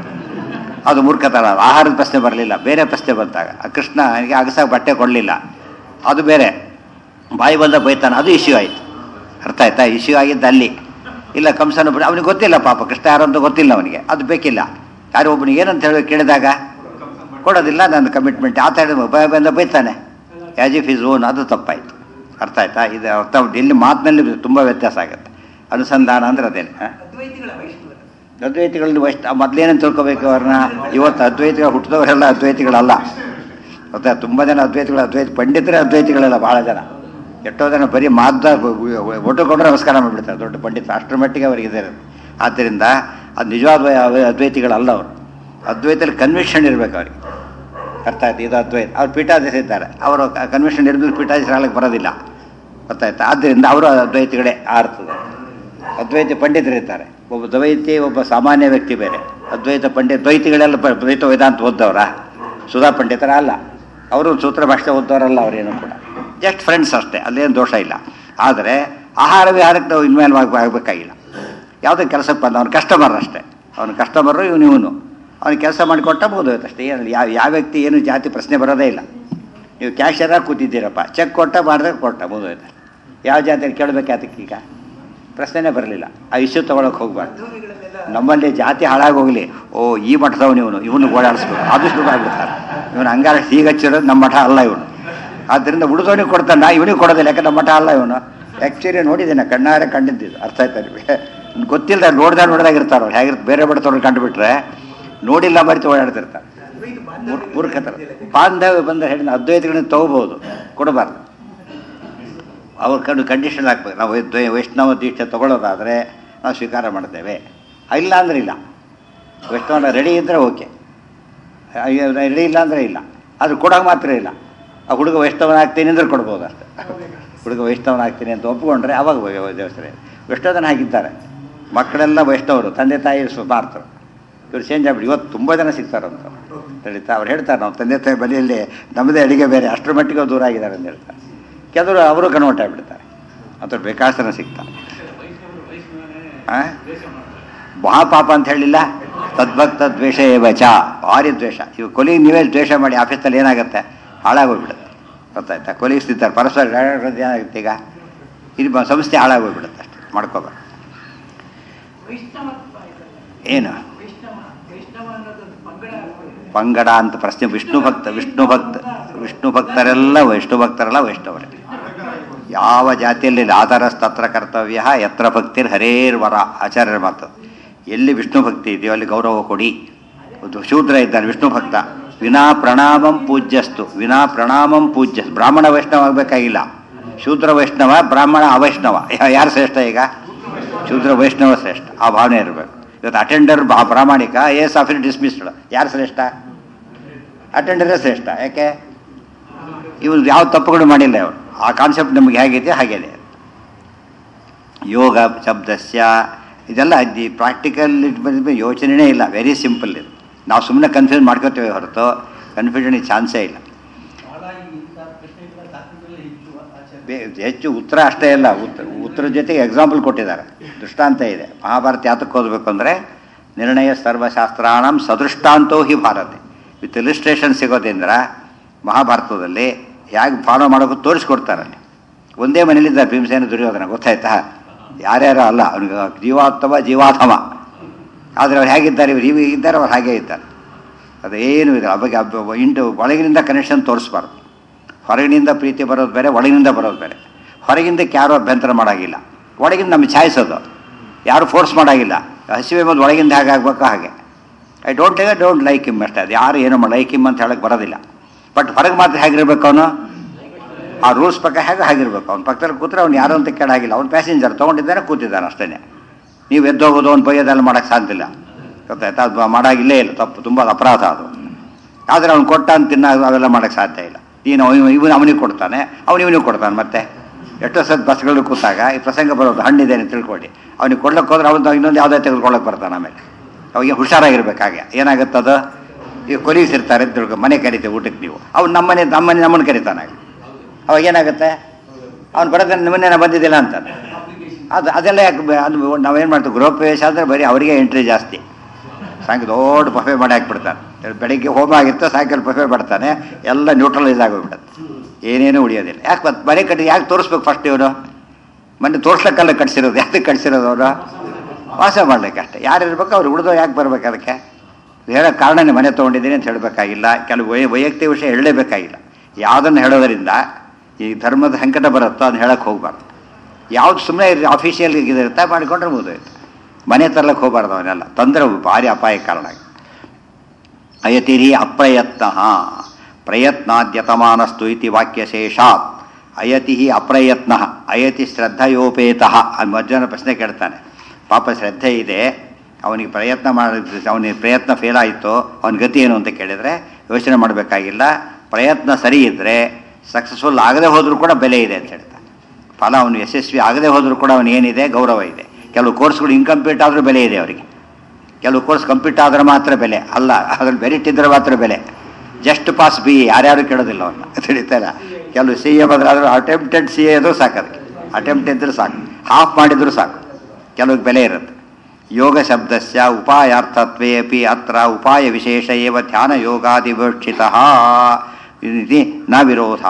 ಅದು ಮೂರ್ಖತನ ಆಹಾರದ ಪ್ರಶ್ನೆ ಬರಲಿಲ್ಲ ಬೇರೆ ಪ್ರಶ್ನೆ ಬಂದಾಗ ಆ ಕೃಷ್ಣ ನನಗೆ ಅಗಸಾಗ ಬಟ್ಟೆ ಕೊಡಲಿಲ್ಲ ಅದು ಬೇರೆ ಬಾಯಿ ಬಂದ ಬೈತಾನೆ ಅದು ಇಶ್ಯೂ ಆಯಿತು ಅರ್ಥ ಆಯ್ತಾ ಇಶ್ಯೂ ಆಗಿದ್ದು ಅಲ್ಲಿ ಇಲ್ಲ ಕಂಸನ ಬಿಡ ಅವನಿಗೆ ಗೊತ್ತಿಲ್ಲ ಪಾಪ ಕೃಷ್ಣ ಯಾರು ಅಂತ ಗೊತ್ತಿಲ್ಲ ಅವನಿಗೆ ಅದು ಬೇಕಿಲ್ಲ ಯಾರು ಒಬ್ಬನಿಗೆ ಏನಂತ ಹೇಳಿ ಕೇಳಿದಾಗ ಕೊಡೋದಿಲ್ಲ ನನ್ನ ಕಮಿಟ್ಮೆಂಟ್ ಆ ಥರ ಬಾಯಿ ಬಂದ ಬೈತಾನೆ ಆ್ಯಸ್ ಇಫ್ ಇಸ್ ಓನ್ ಅದು ತಪ್ಪಾಯಿತು ಅರ್ಥ ಆಯ್ತಾ ಇದು ಅರ್ಥ ಇಲ್ಲಿ ಮಾತಿನಲ್ಲಿ ತುಂಬ ವ್ಯತ್ಯಾಸ ಆಗುತ್ತೆ ಅನುಸಂಧಾನ ಅಂದ್ರೆ ಅದೇನೆ ಹಾಂ ಅದ್ವೈತಿಗಳ ವೈಷ್ಣವರು ಅದ್ವೈತಿಗಳಲ್ಲಿ ವೈಷ್ಣ ಮೊದಲೇನಂತ ತಿಳ್ಕೊಬೇಕು ಅವ್ರನ್ನ ಇವತ್ತು ಅದ್ವೈತಿಗಳು ಹುಟ್ಟಿದವರೆಲ್ಲ ಅದ್ವೈತಿಗಳಲ್ಲ ಗೊತ್ತಾ ತುಂಬ ಜನ ಅದ್ವೈತಿಗಳು ಅದ್ವೈತ ಪಂಡಿತರೇ ಅದ್ವೈತಿಗಳಲ್ಲ ಭಾಳ ಜನ ಎಷ್ಟೋ ಜನ ಬರೀ ಮಾದ ಒಟ್ಟು ಕೊಂಡ್ರೆ ನಮಸ್ಕಾರ ಮಾಡಿಬಿಡ್ತಾರೆ ದೊಡ್ಡ ಪಂಡಿತ ಅಷ್ಟರ ಮಟ್ಟಿಗೆ ಅವರಿಗೆ ಇದೆ ಆದ್ದರಿಂದ ಅದು ನಿಜವಾದ ಅವ- ಅದ್ವೈತಿಗಳಲ್ಲ ಅವರು ಅದ್ವೈತದಲ್ಲಿ ಕನ್ವಿಕ್ಷನ್ ಇರಬೇಕು ಅವ್ರಿಗೆ ಅರ್ಥ ಆಯ್ತು ಇದು ಅದ್ವೈತ ಅವ್ರು ಪೀಠಾಧೀಶ ಇದ್ದಾರೆ ಅವರು ಕನ್ವಿಕ್ಷನ್ ಇರಬೇಕು ಪೀಠಾಧೀಶ ಆಗಲಿಕ್ಕೆ ಬರೋದಿಲ್ಲ ಗೊತ್ತಾಯ್ತಾ ಆದ್ದರಿಂದ ಅವರು ಅದ್ವೈತಿಗಳೇ ಆರ್ತದೆ ಅದ್ವೈತ ಪಂಡಿತರಿರ್ತಾರೆ ಒಬ್ಬ ದ್ವೈತಿ ಒಬ್ಬ ಸಾಮಾನ್ಯ ವ್ಯಕ್ತಿ ಬೇರೆ ಅದ್ವೈತ ಪಂಡಿತ ದ್ವೈತಿಗಳೆಲ್ಲ ಪ- ದ್ವೈತ ವೇದಾಂತ ಓದ್ದವರ ಸುಧಾ ಪಂಡಿತರ ಅಲ್ಲ ಅವರು ಸೂತ್ರ ಭಾಷೆ ಓದ್ದವರಲ್ಲ ಅವರೇನು ಕೂಡ ಜಸ್ಟ್ ಫ್ರೆಂಡ್ಸ್ ಅಷ್ಟೇ ಅಲ್ಲೇನು ದೋಷ ಇಲ್ಲ ಆದರೆ ಆಹಾರ ವಿಹಾರಕ್ಕೆ ನಾವು ಇನ್ವಾಲ್ವ್ ಆಗ ಆಗಬೇಕಾಗಿಲ್ಲ ಯಾವುದೇ ಕೆಲಸಕ್ಕೆ ಬಂದ ಅವ್ನು ಕಸ್ಟಮರ್ ಅಷ್ಟೇ ಅವನು ಕಸ್ಟಮರು ಇವನು ಇವನು ಅವ್ನಿಗೆ ಕೆಲಸ ಮಾಡಿಕೊಟ್ಟ ಮುಗಿದೋಯ್ತು ಅಷ್ಟೇ ಏನು ಯಾವ ಯಾವ ವ್ಯಕ್ತಿ ಏನು ಜಾತಿ ಪ್ರಶ್ನೆ ಬರೋದೇ ಇಲ್ಲ ನೀವು ಕ್ಯಾಶಿಯರಾಗಿ ಕೂತಿದ್ದೀರಪ್ಪ ಚೆಕ್ ಕೊಟ್ಟ ಮಾಡಿದ್ರೆ ಕೊಟ್ಟ ಮುಗಿದೋಯ್ತು ಯಾವ ಜಾತಿಯಲ್ಲಿ ಕೇಳಬೇಕು ಅದಕ್ಕೆ ಈಗ ಪ್ರಶ್ನೆನೇ ಬರಲಿಲ್ಲ ಆ ಇಶ್ಯೂ ತೊಗೊಳಕ್ಕೆ ಹೋಗ್ಬಾರ್ದು ಧೋನಿಗಳಲ್ಲೆಲ್ಲ ನಮ್ಮಲ್ಲಿ ಜಾತಿ ಹಾಳಾಗೋಗ್ಲಿ ಓ ಈ ಮಠದವನು ಇವನು ಇವನು ಓಡಾಡಿಸ್ಬೇಕು ಅದು ಶುರು ಆಗ್ಬಿಡ್ತಾರೆ ಇವನು ಹಂಗಾರ ಹೀಗಚ್ಚಿರೋದು ನಮ್ಮ ಮಠ ಅಲ್ಲ ಇವನು ಆದ್ದರಿಂದ ಉಳಿದವನಿಗೆ ಕೊಡ್ತಾನೆ ಇವನಿಗೆ ಕೊಡೋದಿಲ್ಲ ಯಾಕೆ ನಮ್ಮ ಮಠ ಅಲ್ಲ ಇವನು ಆ್ಯಕ್ಚುಲಿ ನೋಡಿದ್ದೇನೆ ಕಣ್ಣಾರೆ ಕಂಡಿದ್ದು ಅರ್ಥ ಆಯ್ತಾ ನಿಮಗೆ ಗೊತ್ತಿಲ್ಲ ನೋಡ್ದಾಗ ನೋಡಿದಾಗ ಇರ್ತಾರೆ ಅವ್ರು ಹೇಗಿರ್ತ ಬೇರೆ ಬಡತವ್ರು ಕಂಡುಬಿಟ್ರೆ ನೋಡಿಲ್ಲ ಮರಿತು ಓಡಾಡ್ತಿರ್ತಾರೆ ಅದ್ವೈತ ಮೂರ್- ಮೂರ್ಖತರ ಬಾಂಧವ್ಯ ಬಂದ ಹೇಳಿದ ಅದ್ವೈತಗಳನ್ನ ತಗೋಬಹುದು ಕೊಡಬಾರ್ದು ಅವ್ರ ಕಣ್ಣು ಕಂಡೀಷನ್ ಹಾಕ್ಬೇಕು ನಾವು ದ್ವೈ- ವೈಷ್ಣವ ದೀಕ್ಷೆ ತಗೊಳ್ಳೋದಾದರೆ ನಾವು ಸ್ವೀಕಾರ ಮಾಡ್ತೇವೆ ಇಲ್ಲ ಅಂದ್ರೆ ಇಲ್ಲ ವೈಷ್ಣವ ರೆಡಿ ಇದ್ದರೆ ಓಕೆ ರೆಡಿ ಇಲ್ಲ ಅಂದರೆ ಇಲ್ಲ ಅದು ಕೊಡೋಕೆ ಮಾತ್ರ ಇಲ್ಲ ಆ ಹುಡುಗ ವೈಷ್ಣವನ ಆಗ್ತೀನಿ ಅಂದ್ರೆ ಕೊಡ್ಬೋದು ಅಷ್ಟೆ ಹುಡುಗ ವೈಷ್ಣವನ ಆಗ್ತೀನಿ ಅಂತ ಒಪ್ಕೊಂಡ್ರೆ ಅವಾಗ ದೇವಸ್ಥಾನ ಎಷ್ಟೋ ಜನ ಹಾಕಿದ್ದಾರೆ ಮಕ್ಕಳೆಲ್ಲ ವೈಷ್ಣವರು ತಂದೆ ತಾಯಿ ಸ್ವಾರ್ಥರು ಇವ್ರು ಚೇಂಜ್ ಆಗ್ಬಿಟ್ಟು ಇವತ್ತು ತುಂಬ ಜನ ಸಿಗ್ತಾರಂತ ನಡೀತಾ ಅವ್ರು ಹೇಳ್ತಾರೆ ನಾವು ತಂದೆ ತಾಯಿ ಮನೆಯಲ್ಲಿ ನಮ್ಮದೇ ಅಡಿಗೆ ಬೇರೆ ಅಷ್ಟರ ಮಟ್ಟಿಗೆ ದೂರ ಆಗಿದ್ದಾರೆ ಅಂತ ಹೇಳ್ತಾರೆ ಕೆಲವರು ಅವರು ಕನ್ವರ್ಟ್ ಆಗಿಬಿಡ್ತಾರೆ ಅಂತ ಬೇಕಾಷ್ಟು ಜನ ಸಿಗ್ತಾರೆ ಆ? ಮಹಾಪಾಪ ಅಂತ ಹೇಳಿಲ್ಲ ತದ್ಭಕ್ತ ದ್ವೇಷ ಏವಚ ಭಾರಿ ದ್ವೇಷ ಇವು ಕೊಲಿಗೆ ನೀವೇ ದ್ವೇಷ ಮಾಡಿ ಆಫೀಸಲ್ಲಿ ಏನಾಗುತ್ತೆ ಹಾಳಾಗೋಗ್ಬಿಡುತ್ತೆ ಗೊತ್ತಾಯ್ತಾ ಕೊಲಿಗೆ ಸಿಗ್ತಾರೆ ಪರಸ್ಪರ ಏನಾಗುತ್ತೆ ಏನಾಗುತ್ತೆ ಈಗ ಇದು ಬ- ಸಂಸ್ಥೆ ಹಾಳಾಗೋಗ್ಬಿಡುತ್ತೆ ಅಷ್ಟೇ ಮಾಡ್ಕೋಬೇಕು ವೈಷ್ಣವತ್ವ ಇದಲ್ಲ. ಏನು ವೈಷ್ಣವ ವೈಷ್ಣವ ಅನ್ನೋದೊಂದು ಪಂಗಡ ಆಗ್ಬಿಟ್ಟಿದೆ. ಪಂಗಡ ಅಂತ ಪ್ರಶ್ನೆ ವಿಷ್ಣು ಭಕ್ತ ವಿಷ್ಣು ಭಕ್ತ ವಿಷ್ಣು ಭಕ್ತರೆಲ್ಲ ವಿಷ್ಣು ಭಕ್ತರೆಲ್ಲ ವೈಷ್ಣವರೇ ಯಾವ ಜಾತಿಯಲ್ಲಿ ಆಧಾರ ತತ್ರ ಕರ್ತವ್ಯ ಯತ್ರ ಭಕ್ತಿರ್ ಹರೇರ್ ವರ ಆಚಾರ್ಯರ ಮಾತು ಎಲ್ಲಿ ವಿಷ್ಣು ಭಕ್ತಿ ಇದೆಯೋ ಅಲ್ಲಿ ಗೌರವ ಕೊಡಿ ಒಂದು ಶೂದ್ರ ಇದ್ದಾನೆ ವಿಷ್ಣು ಭಕ್ತ ವಿನಾ ಪ್ರಣಾಮಂ ಪೂಜ್ಯಸ್ತು ವಿನಾ ಪ್ರಣಾಮಂ ಪೂಜ್ಯ ಬ್ರಾಹ್ಮಣ ವೈಷ್ಣವ ಆಗಬೇಕಾಗಿಲ್ಲ ಶೂದ್ರ ವೈಷ್ಣವ ಬ್ರಾಹ್ಮಣ ಅವೈಷ್ಣವ ಯಾ- ಯಾರು ಶ್ರೇಷ್ಠ ಈಗ ಶೂದ್ರ ವೈಷ್ಣವ ಶ್ರೇಷ್ಠ ಆ ಭಾವನೆ ಇರಬೇಕು ಇವತ್ತು ಅಟೆಂಡರ್ ಬಾ ಪ್ರಾಮಾಣಿಕ ಎ ಎಸ್ ಆಫೀಸ್ ಡಿಸ್ಮಿಸ್ಡ್ ಯಾರು ಶ್ರೇಷ್ಠ ಅಟೆಂಡರೇ ಶ್ರೇಷ್ಠ ಯಾಕೆ ಇವ್ರು ಯಾವ ತಪ್ಪುಗಳು ಮಾಡಿಲ್ಲ ಅವರು ಆ ಕಾನ್ಸೆಪ್ಟ್ ನಮಗೆ ಹೇಗಿದೆ ಹಾಗಿದೆ ಯೋಗ ಶಬ್ದಸ್ಯ ಇದೆಲ್ಲ ದಿ ಪ್ರಾಕ್ಟಿಕಲ್ ಯೋಚನೆನೇ ಇಲ್ಲ ವೆರಿ ಸಿಂಪಲ್ ಇದು ನಾವು ಸುಮ್ಮನೆ ಕನ್ಫ್ಯೂಸ್ ಮಾಡ್ಕೋತೇವೆ ಹೊರತು ಕನ್ಫ್ಯೂಷನ್ ಚಾನ್ಸೇ ಇಲ್ಲ ಬಹಳ ಇಂಥ ಪ್ರಶ್ನೆಗಳ ತಾತ್ವಿಕದಲ್ಲಿ ಹೆಚ್ಚು ಆಚಾರ್ಯ ಬೇ- ಹೆಚ್ಚು ಉತ್ತರ ಅಷ್ಟೇ ಇಲ್ಲ ಉತ್ತರ ಉತ್ತರ ಜೊತೆಗೆ ಎಕ್ಸಾಂಪಲ್ ಕೊಟ್ಟಿದ್ದಾರೆ ದೃಷ್ಟಾಂತ ಇದೆ ಮಹಾಭಾರತ ಯಾತಕ್ಕೆ ಓದಬೇಕು ಅಂದರೆ ನಿರ್ಣಯ ಸರ್ವಶಾಸ್ತ್ರಾಣಂ ಸದೃಷ್ಟಾಂತೋ ಹಿ ಭಾರತೆ ವಿತ್ ಇಲಿಸ್ಟ್ರೇಷನ್ ಸಿಗೋದ್ರಿಂದ ಮಹಾಭಾರತದಲ್ಲಿ ಹೇಗೆ ಫಾಲೋ ಮಾಡೋಕ್ಕೂ ತೋರಿಸ್ಕೊಡ್ತಾರೆ ಅಲ್ಲಿ ಒಂದೇ ಮನೇಲಿದ್ದಾರೆ ಭೀಮಸೇನ ದುರ್ಯೋಧನ ಗೊತ್ತಾಯ್ತಾ ಯಾರ್ಯಾರು ಅಲ್ಲ ಅವನಿಗೆ ಜೀವಾತ್ಮ ಜೀವಾಧಮ ಆದರೆ ಅವ್ರು ಹೇಗಿದ್ದಾರೆ ಇವ್ರು ಹೀಗೆ ಇದ್ದಾರೆ ಅವ್ರು ಹಾಗೇ ಇದ್ದಾರೆ ಅದೇನು ಇದೆ ಅವಾಗ ಅಬ್ಬ- ಇಂಟು ಒಳಗಿನಿಂದ ಕನೆಕ್ಷನ್ ತೋರಿಸ್ಬಾರ್ದು ಹೊರಗಿನಿಂದ ಪ್ರೀತಿ ಬರೋದು ಬೇರೆ ಒಳಗಿನಿಂದ ಬರೋದು ಬೇರೆ ಹೊರಗಿಂದಕ್ಕೆ ಯಾರೂ ಅಭ್ಯಂತರ ಮಾಡೋಂಗಿಲ್ಲ ಒಳಗಿಂದ ನಮಗೆ ಛಾಯಿಸೋದು ಯಾರು ಫೋರ್ಸ್ ಮಾಡೋಂಗಿಲ್ಲ ಹಸಿವೆ ಬಂದು ಒಳಗಿಂದ ಹೇಗೆ ಆಗಬೇಕೋ ಹಾಗೆ I don't take don't like him ಅಷ್ಟೇ ಅದು ಯಾರು ಏನೋ ಲೈಕ್ ಹಿಮ್ ಅಂತ ಹೇಳಕ್ಕೆ ಬರೋದಿಲ್ಲ ಬಟ್ ಹೊರಗೆ ಮಾತ್ರ ಹೇಗಿರ್ಬೇಕು ಅವನು ಆ ರೂಲ್ಸ್ ಪ್ರಕಾರ ಹೇಗೆ ಆಗಿರ್ಬೇಕು ಅವ್ನ ಪಕ್ಕದಲ್ಲಿ ಕೂತ್ರೆ ಅವ್ನು ಯಾರು ಅಂತ ಕೇಳಾಗಿಲ್ಲ ಅವ್ನು ಪ್ಯಾಸೆಂಜರ್ ತೊಗೊಂಡಿದ್ದಾನೆ ಕೂತಿದ್ದಾನೆ ಅಷ್ಟೇ ನೀವು ಎದ್ದೋಗೋದು ಅವ್ನು ಬೈಯೋದೆಲ್ಲ ಮಾಡೋಕ್ಕೆ ಸಾಧ್ಯ ಇಲ್ಲ ಗೊತ್ತಾಯ್ತಾ ಅದು ಮಾಡಾಗಿಲ್ಲೇ ಇಲ್ಲ ತಪ್ಪು ತುಂಬ ಅಪರಾಧ ಅದು ಆದರೆ ಅವ್ನು ಕೊಟ್ಟ ಅಂತ ತಿನ್ನ ಅವೆಲ್ಲ ಮಾಡೋಕ್ಕೆ ಸಾಧ್ಯ ಇಲ್ಲ ನೀನು ಅವನು ಇವನು ಅವನಿಗೆ ಕೊಡ್ತಾನೆ ಅವನು ಇವನಿಗೆ ಕೊಡ್ತಾನೆ ಮತ್ತೆ ಎಷ್ಟೋ ಸತ್ ಬಸ್ಗಳು ಕೂತಾಗ ಈ ಪ್ರಸಂಗ ಬರೋದು ಹಣ್ಣಿದೆ ಅಂತ ತಿಳ್ಕೊಳ್ಳಿ ಅವ್ನಿಗೆ ಕೊಡ್ಲಿಕ್ಕೆ ಹೋದ್ರೆ ಅವನು ಇನ್ನೊಂದು ಯಾವುದೇ ತೆಗೆದುಕೊಳ್ಳೋಕೆ ಬರ್ತಾನೆ ಆಮೇಲೆ ಅವಾಗ ಹುಷಾರಾಗಿರ್ಬೇಕು ಹಾಗೆ ಏನಾಗುತ್ತದು ಈಗ ಕೊಲೀಸ್ ಇರ್ತಾರೆ ಅಂತ ತಿಳ್ಕೊ ಮನೆ ಕರಿತೀವಿ ಊಟಕ್ಕೆ ನೀವು ಅವ್ನು ನಮ್ಮನೆ ನಮ್ಮನೆ ನಮ್ಮನ್ನು ಕರಿತಾನೆ ಅವಾಗ ಏನಾಗುತ್ತೆ ಅವ್ನು ಬರೋದನ್ನ ನಿಮ್ಮನ್ನೇನ ಬಂದಿದ್ದಿಲ್ಲ ಅಂತಾನೆ ಅದು ಅದೆಲ್ಲ ಯಾಕೆ ಬ- ಅದು ನಾವೇನು ಮಾಡ್ತೀವಿ ಗೃಹ ಪ್ರವೇಶ ಅಂದರೆ ಬರೀ ಅವರಿಗೆ ಎಂಟ್ರಿ ಜಾಸ್ತಿ ಸಾಯಂಕಾಲ ದೊಡ್ಡ ಪಫೆ ಮಾಡಿ ಹಾಕ್ಬಿಡ್ತಾನೆ ಬೆಳಿಗ್ಗೆ ಹೋಮ ಆಗಿರ್ತಾ ಸಾಯಂಕಾಲ ಪಫೆ ಮಾಡ್ತಾನೆ ಎಲ್ಲ ನ್ಯೂಟ್ರಲೈಸ್ ಆಗೋಗ್ಬಿಡುತ್ತೆ ಏನೇನೂ ಉಳಿಯೋದಿಲ್ಲ ಯಾಕೆ ಮತ್ತೆ ಮನೆ ಕಟ್ಟಿ ಯಾಕೆ ತೋರಿಸ್ಬೇಕು ಫಸ್ಟ್ ಇವನು ಮೊನ್ನೆ ತೋರ್ಸ್ಲಿಕ್ಕಲ್ಲ ಕಟ್ಸಿರೋದು ಯಾಕೆ ಕಟ್ಸಿರೋದು ಅವನು ವಾಸ ಮಾಡ್ಲಿಕ್ಕೆ ಅಷ್ಟೇ ಯಾರು ಇರ್ಬೇಕು ಅವ್ರು ಉಳಿದೋ ಯಾಕೆ ಬರ್ಬೇಕು ಅದಕ್ಕೆ ಹೇಳೋ ಕಾರಣನೇ ಮನೆ ತೊಗೊಂಡಿದ್ದೀನಿ ಅಂತ ಹೇಳಬೇಕಾಗಿಲ್ಲ ಕೆಲವು ವೈ ವೈಯಕ್ತಿಕ ವಿಷಯ ಹೇಳಲೇಬೇಕಾಗಿಲ್ಲ ಯಾವುದನ್ನು ಹೇಳೋದರಿಂದ ಈ ಧರ್ಮದ ಸಂಕಟ ಬರುತ್ತೋ ಅದನ್ನ ಹೇಳಕ್ಕೆ ಹೋಗ್ಬಾರ್ದು ಯಾವ್ದು ಸುಮ್ಮನೆ ಅಫಿಷಿಯಲ್ ಇದಿರುತ್ತೆ ಮಾಡಿಕೊಂಡ್ರೆ ಮುಗಿದೋಯ್ತು ಮನೆ ತರ್ಲಕ್ಕೆ ಹೋಗ್ಬಾರ್ದು ಅವನ್ನೆಲ್ಲ ತೊಂದರೆ ಭಾರಿ ಅಪಾಯ ಕಾರಣ ಅಯತಿರಿ ಅಪ್ರಯತ್ನ ಪ್ರಯತ್ನಾದ್ಯತಮಾನಸ್ತು ಇತಿ ವಾಕ್ಯಶೇಷಾತ್ ಅಯತಿ ಅಪ್ರಯತ್ನ ಅಯತಿ ಶ್ರದ್ಧಯೋಪೇತ ಮಧ್ಯಾಹ್ನ ಪ್ರಶ್ನೆ ಕೇಳ್ತಾನೆ ಪಾಪ ಶ್ರದ್ಧೆ ಇದೆ ಅವನಿಗೆ ಪ್ರಯತ್ನ ಮಾಡಿದ ಅವನಿಗೆ ಪ್ರಯತ್ನ ಫೇಲ್ ಆಯಿತು ಅವನ ಗತಿ ಏನು ಅಂತ ಕೇಳಿದರೆ ಯೋಚನೆ ಮಾಡಬೇಕಾಗಿಲ್ಲ ಪ್ರಯತ್ನ ಸರಿ ಇದ್ದರೆ ಸಕ್ಸಸ್ಫುಲ್ ಆಗದೆ ಹೋದರೂ ಕೂಡ ಬೆಲೆ ಇದೆ ಅಂತ ಹೇಳ್ತಾನೆ ಫಲ ಅವನು ಯಶಸ್ವಿ ಆಗದೆ ಹೋದರೂ ಕೂಡ ಅವನು ಏನಿದೆ ಗೌರವ ಇದೆ ಕೆಲವು ಕೋರ್ಸ್ಗಳು ಇನ್ಕಂಪ್ಲೀಟ್ ಆದರೂ ಬೆಲೆ ಇದೆ ಅವರಿಗೆ ಕೆಲವು ಕೋರ್ಸ್ ಕಂಪ್ಲೀಟ್ ಆದ್ರೆ ಮಾತ್ರ ಬೆಲೆ ಅಲ್ಲ ಅದ್ರಲ್ಲಿ ಮೆರಿಟ್ ಇದ್ರೆ ಮಾತ್ರ ಬೆಲೆ ಜಸ್ಟ್ ಪಾಸ್ ಬಿ ಯಾರ್ಯಾರು ಕೇಳೋದಿಲ್ಲ ಅವನ್ನ ತಿಳಿತಾರ ಕೆಲವು ಸಿ ಎ ಬದಲಾದ್ರೂ ಅಟೆಂಪ್ಟೆಡ್ ಸಿ ಎ ಇದ್ರೂ ಸಾಕು ಅದಕ್ಕೆ ಅಟೆಂಪ್ಟ್ ಇದ್ರೂ ಸಾಕು ಹಾಫ್ ಮಾಡಿದ್ರು ಸಾಕು ಕೆಲವ್ರಿಗೆ ಬೆಲೆ ಇರುತ್ತೆ ಯೋಗ ಶಬ್ದಸ್ಯ ಉಪಾಯಾರ್ಥತ್ವೇ ಅಪಿ ಅತ್ರ ಉಪಾಯ ವಿಶೇಷ ಏವ ಧ್ಯಾನ ಯೋಗಾದಿವಿವಕ್ಷಿತ ಇತಿ ನ ವಿರೋಧ